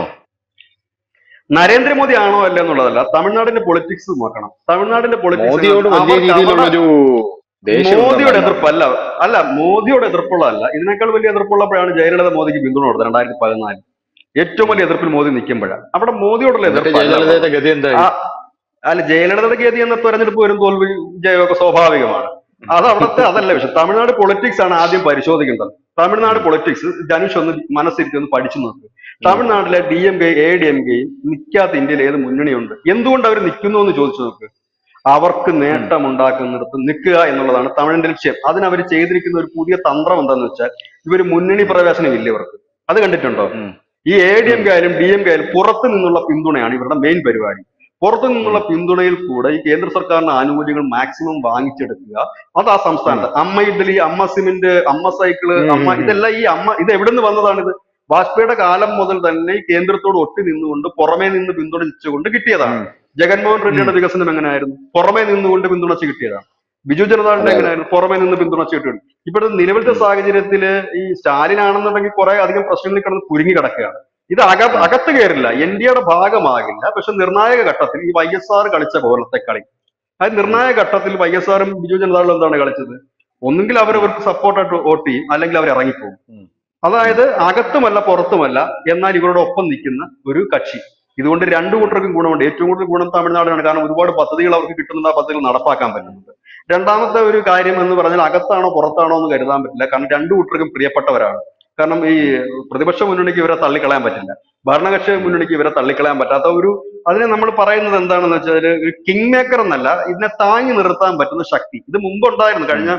നരേന്ദ്രമോദി ആണോ അല്ല എന്നുള്ളതല്ല തമിഴ്നാടിന്റെ പൊളിറ്റിക്സ് നോക്കണം തമിഴ്നാടിന്റെ മോദിയോട് വലിയ പൊളിറ്റിക്സ് രീതിയിലുള്ളൊരു ദേഷ്യം മോദിയുടെ എതിർപ്പല്ല അല്ല മോദിയുടെ എതിർപ്പുള്ളതല്ല ഇതിനേക്കാൾ വലിയ എതിർപ്പുള്ളപ്പോഴാണ് ജയലളിത മോദിക്ക് പിന്തുണ കൊടുത്തത് രണ്ടായിരത്തി പതിനാല് ഏറ്റവും വലിയ എതിർപ്പിൽ മോദി നിൽക്കുമ്പോഴാണ് അവിടെ മോദിയോടുള്ള എന്നിട്ട് എതിർപ്പല്ല ജയലളിതയുടെ ഗതി എന്തായി ആ, അല്ല ജയലളിതയുടെ ഗതി എന്ന തെരഞ്ഞെടുപ്പ് വരും തോൽവി ജയമൊക്കെ സ്വാഭാവികമാണ് അത് അവിടുത്തെ അതല്ല വിഷയം തമിഴ്നാട് പൊളിറ്റിക്സ് ആണ് ആദ്യം പരിശോധിക്കേണ്ടത് തമിഴ്നാട് പൊളിറ്റിക്സ് ധനുഷ് ഒന്ന് മനസ്സിരുത്തി ഒന്ന് പഠിച്ചു നോക്ക് തമിഴ്നാട്ടിലെ D M K A D M കെയും നിൽക്കാത്ത ഇന്ത്യയിൽ ഏത് മുന്നണിയുണ്ട് എന്തുകൊണ്ട് അവർ നിൽക്കുന്നു എന്ന് ചോദിച്ചു നോക്ക് അവർക്ക് നേട്ടം ഉണ്ടാക്കുന്നിടത്ത് നിൽക്കുക എന്നുള്ളതാണ് തമിഴിന്റെ ലക്ഷ്യം അതിനവർ ചെയ്തിരിക്കുന്ന ഒരു പുതിയ തന്ത്രം എന്താന്ന് വെച്ചാൽ ഇവർ മുന്നണി പ്രവേശനം ഇല്ല ഇവർക്ക് അത് കണ്ടിട്ടുണ്ടോ ഉം. ഈ എ ഡി എം കെ ആയാലും ഡി എം കെ ആയാലും പുറത്തു നിന്നുള്ള പിന്തുണയാണ് ഇവരുടെ മെയിൻ പരിപാടി പുറത്തു നിന്നുള്ള പിന്തുണയിൽ കൂടെ ഈ കേന്ദ്ര സർക്കാരിന്റെ ആനുകൂല്യങ്ങൾ മാക്സിമം വാങ്ങിച്ചെടുക്കുക അത് ആ സംസ്ഥാനത്ത് അമ്മ ഇഡ്ഡലി അമ്മ സിമെന്റ് അമ്മ സൈക്കിള് ഉം, അമ്മ ഉം, ഉം. ഇതെല്ലാം ഈ അമ്മ ഇത് എവിടെ നിന്ന് വന്നതാണിത് വാജ്പേയിയുടെ കാലം മുതൽ തന്നെ ഈ കേന്ദ്രത്തോട് ഒട്ടി നിന്നുകൊണ്ട് പുറമേ നിന്ന് പിന്തുണച്ചുകൊണ്ട് കിട്ടിയതാണ് ഉം. ജഗൻമോഹൻ റെഡ്ഡിയുടെ വികസനം എങ്ങനെയായിരുന്നു പുറമേ നിന്നുകൊണ്ട് പിന്തുണച്ച് കിട്ടിയതാണ് ബിജു ജനതാദളിന്റെ അതെ. എങ്ങനെയായിരുന്നു പുറമേ നിന്ന് പിന്തുണച്ച് കിട്ടിയത് ഇപ്പോഴത്തെ നിലവിലത്തെ സാഹചര്യത്തില് ഈ സ്റ്റാലിൻ ആണെന്നുണ്ടെങ്കിൽ കുറെ അധികം പ്രശ്നങ്ങളിൽ കിടന്ന് കുരുങ്ങി കിടക്കുകയാണ് ഇത് അക അകത്ത് കയറില്ല എൻ ഡി എയുടെ ഭാഗമാകില്ല പക്ഷെ നിർണായക ഘട്ടത്തിൽ ഈ വൈ എസ് ആർ കളിച്ച പോലത്തെ കളി അത് നിർണായക ഘട്ടത്തിൽ വൈ എസ് ആറും ബിജു ജനതാദളും എന്താണ് കളിച്ചത് ഒന്നുകിൽ അവർ അവർക്ക് സപ്പോർട്ടായിട്ട് വോട്ട് ചെയ്യും അല്ലെങ്കിൽ അവർ ഇറങ്ങിപ്പോകും ഉം. അതായത് അകത്തുമല്ല പുറത്തുമല്ല എന്നാൽ ഇവരുടെ ഒപ്പം നിൽക്കുന്ന ഒരു കക്ഷി ഇതുകൊണ്ട് രണ്ടു കൂട്ടർക്കും ഗുണമുണ്ട് ഏറ്റവും കൂടുതൽ ഗുണം തമിഴ്നാടിനാണ് കാരണം ഒരുപാട് പദ്ധതികൾ അവർക്ക് കിട്ടുന്നുണ്ട് ആ പദ്ധതികൾ നടപ്പാക്കാൻ പറ്റുന്നുണ്ട് രണ്ടാമത്തെ ഒരു കാര്യം എന്ന് പറഞ്ഞാൽ അകത്താണോ പുറത്താണോ എന്ന് കരുതാൻ പറ്റില്ല കാരണം രണ്ടു കൂട്ടർക്കും പ്രിയപ്പെട്ടവരാണ് കാരണം ഈ പ്രതിപക്ഷ മുന്നണിക്ക് ഇവരെ തള്ളിക്കളയാൻ പറ്റില്ല ഭരണകക്ഷി മുന്നണിക്ക് ഇവരെ തള്ളിക്കളയാൻ പറ്റാത്ത ഒരു അതിനെ നമ്മൾ പറയുന്നത് എന്താണെന്ന് വെച്ചാൽ ഒരു കിങ് മേക്കർ എന്നല്ല ഇതിനെ താങ്ങി നിർത്താൻ പറ്റുന്ന ശക്തി ഇത് മുമ്പ് ഉണ്ടായിരുന്നു കഴിഞ്ഞ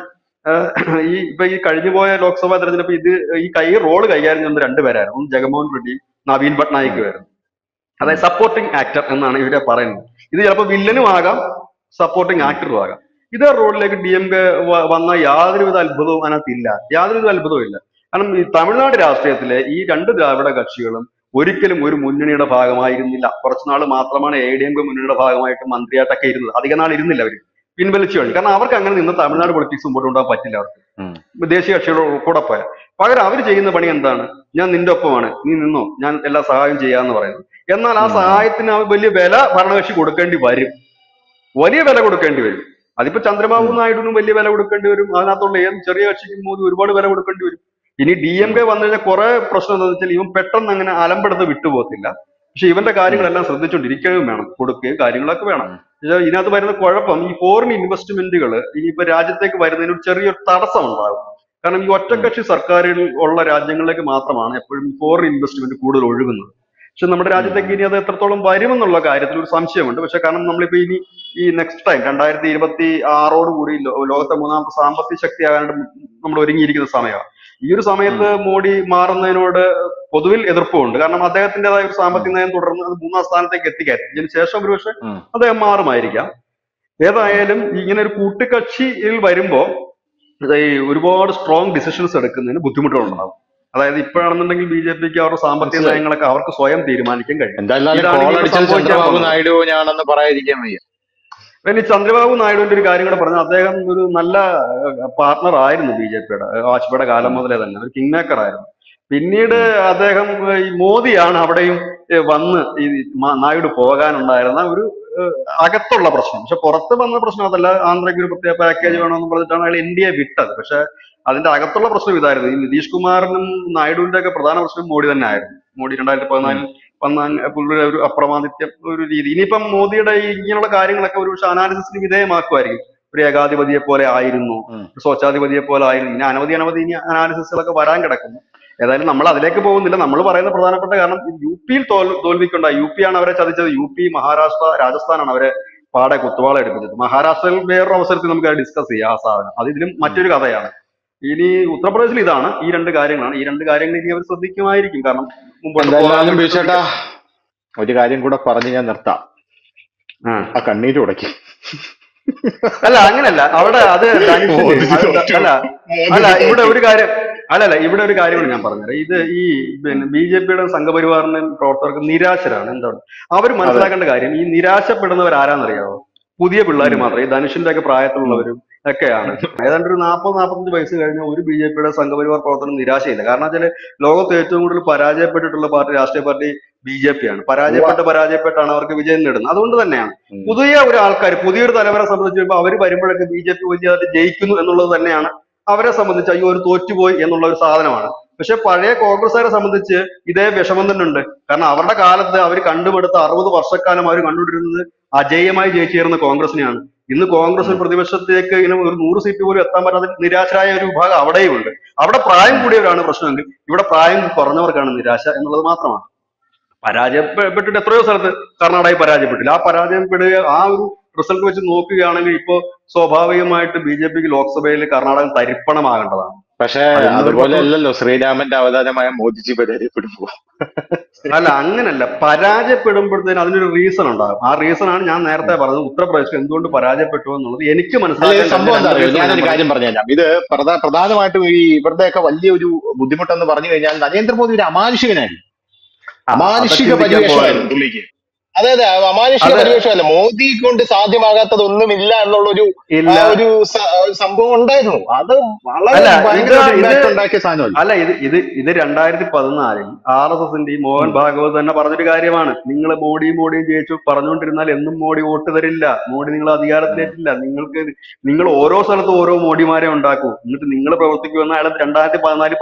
ആഹ് ഈ ഇപ്പൊ ഈ കഴിഞ്ഞുപോയ ലോക്സഭാ തെരഞ്ഞെടുപ്പ് ഇത് ഈ കൈ റോള് കൈകാര്യം ചെയ്യുന്ന രണ്ടുപേരായിരുന്നു ഒന്ന് ജഗൻമോഹൻ റെഡ്ഡിയും നവീൻ പട്നായിക്കും ആയിരുന്നു അതായത് സപ്പോർട്ടിംഗ് ആക്ടർ എന്നാണ് ഇവരെ പറയുന്നത് ഇത് ചിലപ്പോൾ വില്ലനും ആകാം സപ്പോർട്ടിംഗ് ആക്ടറും ആകാം ഇതേ റോളിലേക്ക് ഡി എം കെ വന്ന യാതൊരുവിധ അത്ഭുതവും അതിനകത്ത് ഇല്ല യാതൊരുവിധ അത്ഭുതവും ഇല്ല കാരണം ഈ തമിഴ്നാട് രാഷ്ട്രീയത്തിലെ ഈ രണ്ട് ദ്രാവിഡ കക്ഷികളും ഒരിക്കലും ഒരു മുന്നണിയുടെ ഭാഗമായിരുന്നില്ല കുറച്ചുനാൾ മാത്രമാണ് എ ഡി എം കെ മുന്നണിയുടെ ഭാഗമായിട്ട് മന്ത്രിയായിട്ടൊക്കെ ഇരുന്നത് അധിക നാൾ ഇരുന്നില്ല അവർ പിൻവലിച്ചു കഴിഞ്ഞു കാരണം അവർക്ക് അങ്ങനെ നിന്ന് തമിഴ്നാട് പൊളിറ്റിക്സ് മുമ്പോട്ട് കൊണ്ടുപോകാൻ പറ്റില്ല അവർക്ക് ഉം. ദേശീയ കക്ഷികളുടെ കൂടെ പോയാൽ പകരം അവർ ചെയ്യുന്ന പണി എന്താണ് ഞാൻ നിന്റെ ഒപ്പമാണ് നീ നിന്നോ ഞാൻ എല്ലാ സഹായം ചെയ്യാന്ന് പറയുന്നത് എന്നാൽ ആ ഉം. സഹായത്തിന് അവർ വലിയ വില ഭരണകക്ഷി കൊടുക്കേണ്ടി വരും വലിയ വില കൊടുക്കേണ്ടി വരും അതിപ്പോ ചന്ദ്രബാബു നായിഡുവിനും വലിയ വില കൊടുക്കേണ്ടി വരും അതിനകത്തുള്ള ഏത് ചെറിയ കക്ഷിക്കും മോദി ഒരുപാട് വില കൊടുക്കേണ്ടി വരും ഇനി ഡി എം കെ വന്നു കഴിഞ്ഞാൽ കുറെ പ്രശ്നം എന്താണെന്ന് വെച്ചാൽ ഇവൻ പെട്ടെന്ന് അങ്ങനെ അലമ്പെടുത്ത് വിട്ടുപോകത്തില്ല പക്ഷെ ഇവന്റെ കാര്യങ്ങളെല്ലാം ശ്രദ്ധിച്ചുകൊണ്ടിരിക്കുകയും വേണം കൊടുക്കുകയും കാര്യങ്ങളൊക്കെ വേണം ഇത് ഇതിനകത്ത് വരുന്ന കുഴപ്പം ഈ ഫോറിൻ ഇൻവെസ്റ്റ്മെന്റുകൾ ഇനിയിപ്പോ രാജ്യത്തേക്ക് വരുന്നതിന് ഒരു ചെറിയൊരു തടസ്സം ഉണ്ടാകും കാരണം ഈ ഒറ്റക്കക്ഷി സർക്കാരുകൾ ഉള്ള രാജ്യങ്ങളിലേക്ക് മാത്രമാണ് എപ്പോഴും ഫോറിൻ ഇൻവെസ്റ്റ്മെന്റ് കൂടുതൽ ഒഴുകുന്നത് പക്ഷെ നമ്മുടെ രാജ്യത്തേക്ക് ഇനി അത് എത്രത്തോളം വരുമെന്നുള്ള കാര്യത്തിൽ ഒരു സംശയമുണ്ട് പക്ഷെ കാരണം നമ്മളിപ്പോ ഇനി ഈ നെക്സ്റ്റ് ടൈം രണ്ടായിരത്തി ഇരുപത്തി ആറോട് കൂടി ലോ- ലോകത്തെ മൂന്നാമത്തെ സാമ്പത്തിക ശക്തിയാകാണ്ട് നമ്മൾ ഒരുങ്ങിയിരിക്കുന്ന സമയമാണ് ഈ ഒരു സമയത്ത് മോഡി മാറുന്നതിനോട് പൊതുവിൽ എതിർപ്പുണ്ട് കാരണം അദ്ദേഹത്തിന്റേതായ ഒരു സാമ്പത്തിക നയം തുടർന്ന് അത് മൂന്നാം സ്ഥാനത്തേക്ക് എത്തിക്കാൻ ഇതിന് ശേഷം ഒരുപക്ഷെ ഉം. അദ്ദേഹം മാറുമായിരിക്കാം ഏതായാലും ഇങ്ങനെ ഒരു കൂട്ടുകക്ഷിയിൽ വരുമ്പോ ഇത് ഈ ഒരുപാട് സ്ട്രോങ് ഡിസിഷൻസ് എടുക്കുന്നതിന് ബുദ്ധിമുട്ടുകളുണ്ടാവും അതായത് ഇപ്പോഴാണെന്നുണ്ടെങ്കിൽ ബി ജെ പിക്ക് അവരുടെ സാമ്പത്തിക മനസ്സിലായി. നയങ്ങളൊക്കെ അവർക്ക് സ്വയം തീരുമാനിക്കാൻ കഴിയും എന്തായാലും ഇതാണ് കോൾ ഇനിയിപ്പോ അടിച്ചത് സംഭവിക്കാൻ ചന്ദ്രബാബു പോകുന്നത്. നായിഡു ഞാനെന്ന് പറയാതിരിക്കാൻ വയ്യ പിന്നെ ഈ ചന്ദ്രബാബു നായിഡുവിന്റെ ഒരു കാര്യം കൂടെ പറഞ്ഞു അദ്ദേഹം ഒരു നല്ല പാർട്ണർ ആയിരുന്നു ബി ജെ പിയുടെ വാജ്പേയിയുടെ കാലം മുതലേ തന്നെ ഒരു കിങ് മേക്കർ ആയിരുന്നു പിന്നീട് അദ്ദേഹം ഏഹ്, ഈ മോദിയാണ് അവിടെയും ഏഹ്, വന്ന് ഈ മ- നായിഡു പോകാനുണ്ടായിരുന്ന ഒരു ഏഹ്, അകത്തുള്ള പ്രശ്നം പക്ഷെ പുറത്ത് വന്ന പ്രശ്നം അതല്ല ആന്ധ്രയ്ക്ക് ഒരു പ്രത്യേക പാക്കേജ് വേണമെന്ന് പറഞ്ഞിട്ടാണ് അയാൾ ഇന്ത്യയെ വിട്ടത് പക്ഷെ അതിന്റെ അകത്തുള്ള പ്രശ്നം ഇതായിരുന്നു ഈ നിതീഷ് കുമാറിനും നായിഡുവിന്റെ ഒക്കെ പ്രധാന പ്രശ്നം മോഡി തന്നെ ആയിരുന്നു മോഡി രണ്ടായിരത്തി പതിനാലിൽ വന്ന അങ്ങ് പുള്ളിയുടെ ഒരു അപ്രമാദിത്യം ഒരു രീതി ഇനിയിപ്പം മോദിയുടെ ഈ ഇങ്ങനെയുള്ള കാര്യങ്ങളൊക്കെ ഒരു പക്ഷെ അനാലിസിസിന് വിധേയമാക്കുമായിരിക്കും ഒരു ഏകാധിപതിയെ പോലെ ആയിരുന്നു ഉം. ഒരു സ്വച്ഛാധിപതിയെ പോലെ ആയിരുന്നു ഇനി അനവധി അനവധി ഇനി അനാലിസിസുകളൊക്കെ വരാൻ കിടക്കുന്നു ഏതായാലും നമ്മൾ അതിലേക്ക് പോകുന്നില്ല നമ്മൾ പറയുന്ന പ്രധാനപ്പെട്ട കാരണം യു പിയിൽ തോൽ തോൽവിക്കുണ്ടായി യു പി ആണ് അവരെ ചതിച്ചത് യു പി മഹാരാഷ്ട്ര രാജസ്ഥാനാണ് അവരെ പാടെ കുത്തുവാള എടുപ്പിച്ചത് മഹാരാഷ്ട്രയിൽ വേറൊരു അവസരത്തിൽ നമുക്ക് ഡിസ്കസ് ചെയ്യാം ആ സാധനം അത് ഇതിലും മറ്റൊരു കഥയാണ് ഇനി ഉത്തർപ്രദേശിൽ ഇതാണ് ഈ രണ്ട് കാര്യങ്ങളാണ് ഈ രണ്ട് കാര്യങ്ങൾ ഇനി അവർ ശ്രദ്ധിക്കുമായിരിക്കും കാരണം മുമ്പോട്ട് എന്തായാലും പോകാൻ ബീച്ചേട്ടാ ഒരു കാര്യം കൂടെ പറഞ്ഞ് ഞാൻ നിർത്താം ആ. ആ കണ്ണീര് ഉടക്കി അല്ല അങ്ങനല്ല അവിടെ അത് ധനുഷിന്റെ- മോദി അത് തോറ്റു. അല്ല അല്ല ഇവിടെ ഒരു കാര്യം അല്ലല്ല ഇവിടെ ഒരു കാര്യമാണ് ഞാൻ പറഞ്ഞത് ഇത് ഈ പിന്നെ ബി ജെ പിയുടെ സംഘപരിവാറിന്റെ പ്രവർത്തകർക്ക് നിരാശരാണ് എന്താണ് അവർ മനസ്സിലാക്കേണ്ട കാര്യം ഈ നിരാശപ്പെടുന്നവർ ആരാന്നറിയാമോ പുതിയ പിള്ളേർ മാത്രം ഈ ധനുഷിന്റെ ഒക്കെ പ്രായത്തിലുള്ളവരും ഒക്കെയാണ് ഏതാണ്ട് ഒരു നാൽപ്പത് നാൽപ്പത്തഞ്ച് വയസ്സ് കഴിഞ്ഞ ഒരു ബി ജെ പിയുടെ സംഘപരിവാർ പ്രവർത്തനം നിരാശയില്ല കാരണം വെച്ചാൽ ലോകത്ത് ഏറ്റവും കൂടുതൽ പരാജയപ്പെട്ടിട്ടുള്ള പാർട്ടി രാഷ്ട്രീയ പാർട്ടി ബി ജെ പി ആണ് പരാജയപ്പെട്ട് പരാജയപ്പെട്ടാണ് അവർക്ക് വിജയം നേടുന്നത് അതുകൊണ്ട് തന്നെയാണ് ഉം. പുതിയ ഒരു ആൾക്കാർ പുതിയൊരു തലമുറ സംബന്ധിച്ച് വരുമ്പോൾ അവർ വരുമ്പോഴൊക്കെ ബി ജെ പി വലിയതായിട്ട് ജയിക്കുന്നു എന്നുള്ളത് തന്നെയാണ് അവരെ സംബന്ധിച്ച് അയ്യോ ഒരു തോറ്റുപോയി എന്നുള്ള ഒരു സാധനമാണ് പക്ഷെ പഴയ കോൺഗ്രസ്സുകാരെ സംബന്ധിച്ച് ഇതേ വിഷമം തന്നെ ഉണ്ട് കാരണം അവരുടെ കാലത്ത് അവർ കണ്ടുമെടുത്ത അറുപത് വർഷക്കാലം അവർ കണ്ടുകൊണ്ടിരുന്നത് അജയ്യമായി ജയിച്ചേരുന്ന കോൺഗ്രസിനെയാണ് ഇന്ന് കോൺഗ്രസ് ഒരു പ്രതിപക്ഷത്തേക്ക് ഇങ്ങനെ ഒരു നൂറ് സീറ്റ് പോലും എത്താൻ പറ്റാത്ത നിരാശരായ ഒരു വിഭാഗം അവിടെയും ഉണ്ട് അവിടെ പ്രായം കൂടിയവരാണ് പ്രശ്നമെങ്കിൽ ഇവിടെ പ്രായം കുറഞ്ഞവർക്കാണ് നിരാശ എന്നുള്ളത് മാത്രമാണ് പരാജയപ്പെട്ടിട്ട് എത്രയോ സ്ഥലത്ത് കർണാടകയിൽ പരാജയപ്പെട്ടില്ല ആ പരാജയപ്പെടുക ആ ഒരു റിസൾട്ട് വെച്ച് നോക്കുകയാണെങ്കിൽ ഇപ്പോ സ്വാഭാവികമായിട്ട് ബി ജെ പിക്ക് ലോക്സഭയിൽ കർണാടകം തരിപ്പണമാകേണ്ടതാണ് പക്ഷെ അതിനൊരു അതുപോലെ പത്ത് അല്ലല്ലോ ശ്രീരാമന്റെ അവതാരമായ മോദിജി പരാജയപ്പെടുമ്പോ അല്ല അങ്ങനല്ല പരാജയപ്പെടുമ്പോഴത്തേന് അതിനൊരു റീസൺ ഉണ്ടാകും ആ റീസൺ ആണ് ഞാൻ നേരത്തെ പറഞ്ഞത് ഉത്തർപ്രദേശിൽ എന്തുകൊണ്ട് പരാജയപ്പെട്ടു എന്നുള്ളത് എനിക്ക് അല്ല ഇത് മനസ്സിലാക്കാൻ സംഭവം എന്താ രണ്ട് അറിയോ reason ഞാനൊരു ഞാൻ കാര്യം പറഞ്ഞുതരാം ഇത് പ്രധാ- പ്രധാനമായിട്ടും ഈ ഇവരുടെയൊക്കെ വലിയൊരു ബുദ്ധിമുട്ടെന്ന് പറഞ്ഞു കഴിഞ്ഞാൽ നരേന്ദ്രമോദി ഒരു അമാനുഷികനായിരുന്നു ആ, അതൊക്കെ അമാനുഷിക ചിന്തിക്കാൻ പരിവേഷമായിരുന്നു പോകായിരുന്നു. പുള്ളിക്ക് അതെ അതെ അമാനുഷിക അതെ. പരിവേഷമല്ല മോദി കൊണ്ട് സാധ്യമാകാത്തതൊന്നുമില്ല എന്നുള്ളൊരു ഇല്ല ആ ഒരു സ- ഒരു സംഭവം ഉണ്ടായിരുന്നു അത് വളരെ അല്ല, ഭയങ്കര ഇത് ഒരു ഇമ്പാക്ട് ഉണ്ടാക്കിയ സാധനമല്ല അല്ല ഇത് ഇത് ഇത് രണ്ടായിരത്തി പതിനാലിൽ ആർ എസ് എസിന്റെ മോഹൻ ഭാഗവത് തന്നെ പറഞ്ഞൊരു കാര്യമാണ് നിങ്ങൾ മോഡിയും മോഡിയും ജയിച്ചു പറഞ്ഞുകൊണ്ടിരുന്നാൽ എന്നും മോഡി വോട്ട് തരില്ല മോഡി നിങ്ങൾ അധികാരത്തിലേറ്റില്ല നിങ്ങൾക്ക് നിങ്ങൾ ഓരോ സ്ഥലത്തും ഓരോ മോഡിമാരെ ഉണ്ടാക്കൂ എന്നിട്ട് നിങ്ങൾ പ്രവർത്തിക്കുമെന്ന് അയാൾ രണ്ടായിരത്തി പതിനാലിൽ പറഞ്ഞതാ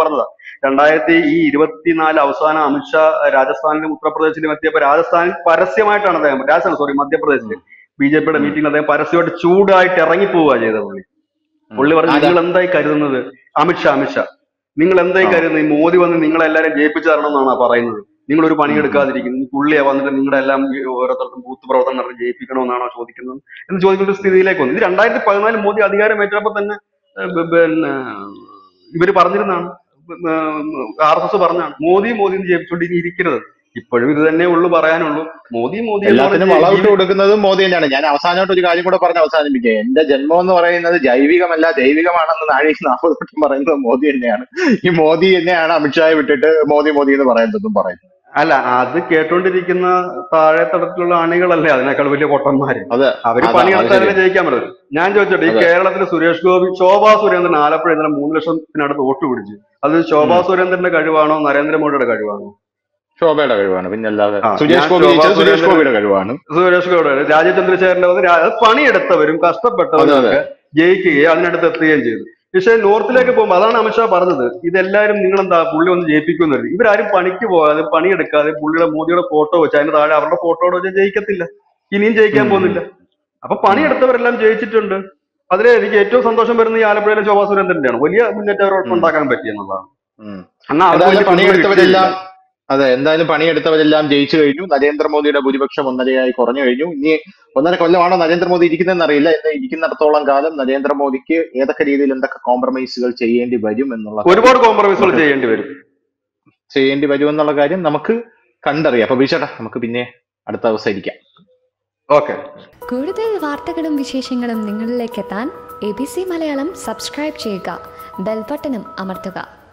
രണ്ടായിരത്തി ഈ ഇരുപത്തിനാല് അവസാനം അമിത്ഷാ രാജസ്ഥാനിലും ഉത്തർപ്രദേശിലും എത്തിയപ്പോൾ രാജസ്ഥാനിൽ പരസ്യമായിട്ടാണ് അദ്ദേഹം രാജസ്ഥാൻ സോറി മധ്യപ്രദേശിൽ ബി ജെ പിയുടെ മീറ്റിംഗിൽ അദ്ദേഹം പരസ്യമായിട്ട് ചൂടായിട്ട് ഇറങ്ങി പോവുക ചെയ്തത് പുള്ളി പുള്ളി പറഞ്ഞു അതെ. നിങ്ങൾ എന്തായി കരുതുന്നത് അമിത്ഷാ അമിത്ഷാ നിങ്ങൾ എന്തായി ആ. കരുതുന്നത് ഈ മോദി വന്ന് നിങ്ങളെല്ലാരും ജയിപ്പിച്ചു തരണം എന്നാണ് പറയുന്നത് നിങ്ങൾ ഒരു പണി എടുക്കാതിരിക്കുന്നു ഈ പുള്ളിയെ വന്നിട്ട് നിങ്ങളുടെ എല്ലാം ഈ ഓരോരുത്തർക്കും ബൂത്ത് പ്രവർത്തനം നടത്തി ജയിപ്പിക്കണമെന്നാണോ ചോദിക്കുന്നത് എന്ന് ചോദിക്കുന്ന ഒരു സ്ഥിതിയിലേക്ക് വന്നു ഇത് രണ്ടായിരത്തി പതിനാല് മോദി അധികാരം ഏറ്റപ്പോൾ തന്നെ ഏഹ്, ബ- പിന്നെ ഇവര് പറഞ്ഞിരുന്നാണ് ആർ എസ് എസ് പറഞ്ഞാണ് മോദി മോദി എന്ന് ജയിപ്പിച്ചുകൊണ്ട് ഇനി ഇരിക്കരുത് ഇപ്പോഴും ഇത് തന്നെ ഉള്ളൂ പറയാനുള്ളൂ മോദി മോദി എന്ന് എല്ലാത്തിനും പറഞ്ഞ് വളമിട്ട് കൊടുക്കുന്നതും മോദി തന്നെയാണ് ഞാൻ അവസാനമായിട്ട് ഒരു കാര്യം കൂടെ പറഞ്ഞ് അവസാനിപ്പിക്കുക എന്റെ ജന്മം എന്ന് പറയുന്നത് ജൈവികമല്ല ജൈവികമാണെന്ന് നാഴിക നാൽപ്പത് വട്ടം പറയുന്നത് മോദി തന്നെയാണ് ഈ മോദി തന്നെയാണ് അമിത്ഷായെ വിട്ടിട്ട് മോദി മോദി എന്ന് പറയുന്നതും പറയുന്നത് അല്ല അത് കേട്ടോണ്ടിരിക്കുന്ന താഴെ തടത്തിലുള്ള അണികളല്ലേ അതിനേക്കാൾ വലിയ പൊട്ടന്മാര് അത് അവര് അതാ, പണിയെടുത്താലേ അത് ജയിക്കാൻ പറ്റും ഞാൻ ചോദിച്ചോട്ടെ ഈ അതെ. കേരളത്തില് സുരേഷ് ഗോപി ശോഭാ സുരേന്ദ്രൻ ആലപ്പുഴ ഇന്നലെ മൂന്ന് ലക്ഷത്തിനടുത്ത് വോട്ട് പിടിച്ചു അത് ശോഭാ സുരേന്ദ്രന്റെ കഴിവാണോ നരേന്ദ്രമോദിയുടെ കഴിവാണോ ശോഭയുടെ കഴിവാണ് പിന്നെ അല്ലാതെ ആ, സുരേഷ് ഞാൻ ഗോപി ശോഭാ ജയിച്ചത് സുരേഷ് സുരേന്ദ്രൻ- ഗോപിയുടെ കഴിവാണ് സുരേഷ് ഗോപി രാജീവ് ചന്ദ്രശേഖരന്റെ വന്ന് രാ- അത് പണിയെടുത്തവരും കഷ്ടപ്പെട്ടവരും അതെ, ഒക്കെ ജയിക്കുകയും അതിനടുത്ത് എത്തുകയും ചെയ്തു പക്ഷെ നോർത്തിലേക്ക് പോകുമ്പോൾ അതാണ് അമിത്ഷാ പറഞ്ഞത് ഇതെല്ലാരും നിങ്ങൾ എന്താ പുള്ളി ഒന്ന് ജയിപ്പിക്കുമെന്ന് കരുതി ഇവരാരും പണിക്ക് പോകാതെ പണിയെടുക്കാതെ പുള്ളിയുടെ മോദിയുടെ ഫോട്ടോ വെച്ച് അതിന് താഴെ അവരുടെ ഫോട്ടോ വെച്ച് ജയിക്കത്തില്ല ഇനിയും ജയിക്കാൻ ഉം. പോകുന്നില്ല അപ്പൊ പണിയെടുത്തവരെല്ലാം ജയിച്ചിട്ടുണ്ട് അതിലെ എനിക്ക് ഏറ്റവും സന്തോഷം വരുന്നത് ഈ ആലപ്പുഴയിലെ ശോഭാ സുരേന്ദ്രന്റെയാണ് വലിയ മുന്നേറ്റം അവർക്ക് ഉം. ഉണ്ടാക്കാൻ പറ്റി എന്നുള്ളതാണ് ഉം. എന്നാ അവർക്ക് എന്തായാലും വലിയ പിന്തുണ പണിയെടുത്തവരെല്ലാം കിട്ടിയില്ല. അതെ എന്തായാലും പണിയെടുത്തവരെല്ലാം ജയിച്ചു കഴിഞ്ഞു നരേന്ദ്രമോദിയുടെ ഭൂരിപക്ഷം ഒന്നരയായി കുറഞ്ഞു കഴിഞ്ഞു ഇനി ഒന്നര കൊല്ലമാണോ നരേന്ദ്രമോദി ഇരിക്കുന്നതെന്ന് അറിയില്ല എന്നാൽ ഇരിക്കുന്നിടത്തോളം കാലം നരേന്ദ്രമോദിക്ക് ഏതൊക്കെ രീതിയിൽ എന്തൊക്കെ കോംപ്രമൈസുകൾ ചെയ്യേണ്ടി വരും എന്നുള്ള ഒരുപാട് കോംപ്രമൈസുകൾ ചെയ്യേണ്ടി വരും ചെയ്യേണ്ടി വരും എന്നുള്ള കാര്യം നമുക്ക് കണ്ടറിയാം അപ്പൊ ബീച്ചേട്ടാ നമുക്ക് പിന്നെ അടുത്ത ദിവസം ഇരിക്കാം ഓക്കെ കൂടുതൽ വാർത്തകളും വിശേഷങ്ങളും നിങ്ങളിലേക്ക് എത്താൻ A B C Malayalam subscribe ചെയ്യുക ബെൽബട്ടനും അമർത്തുക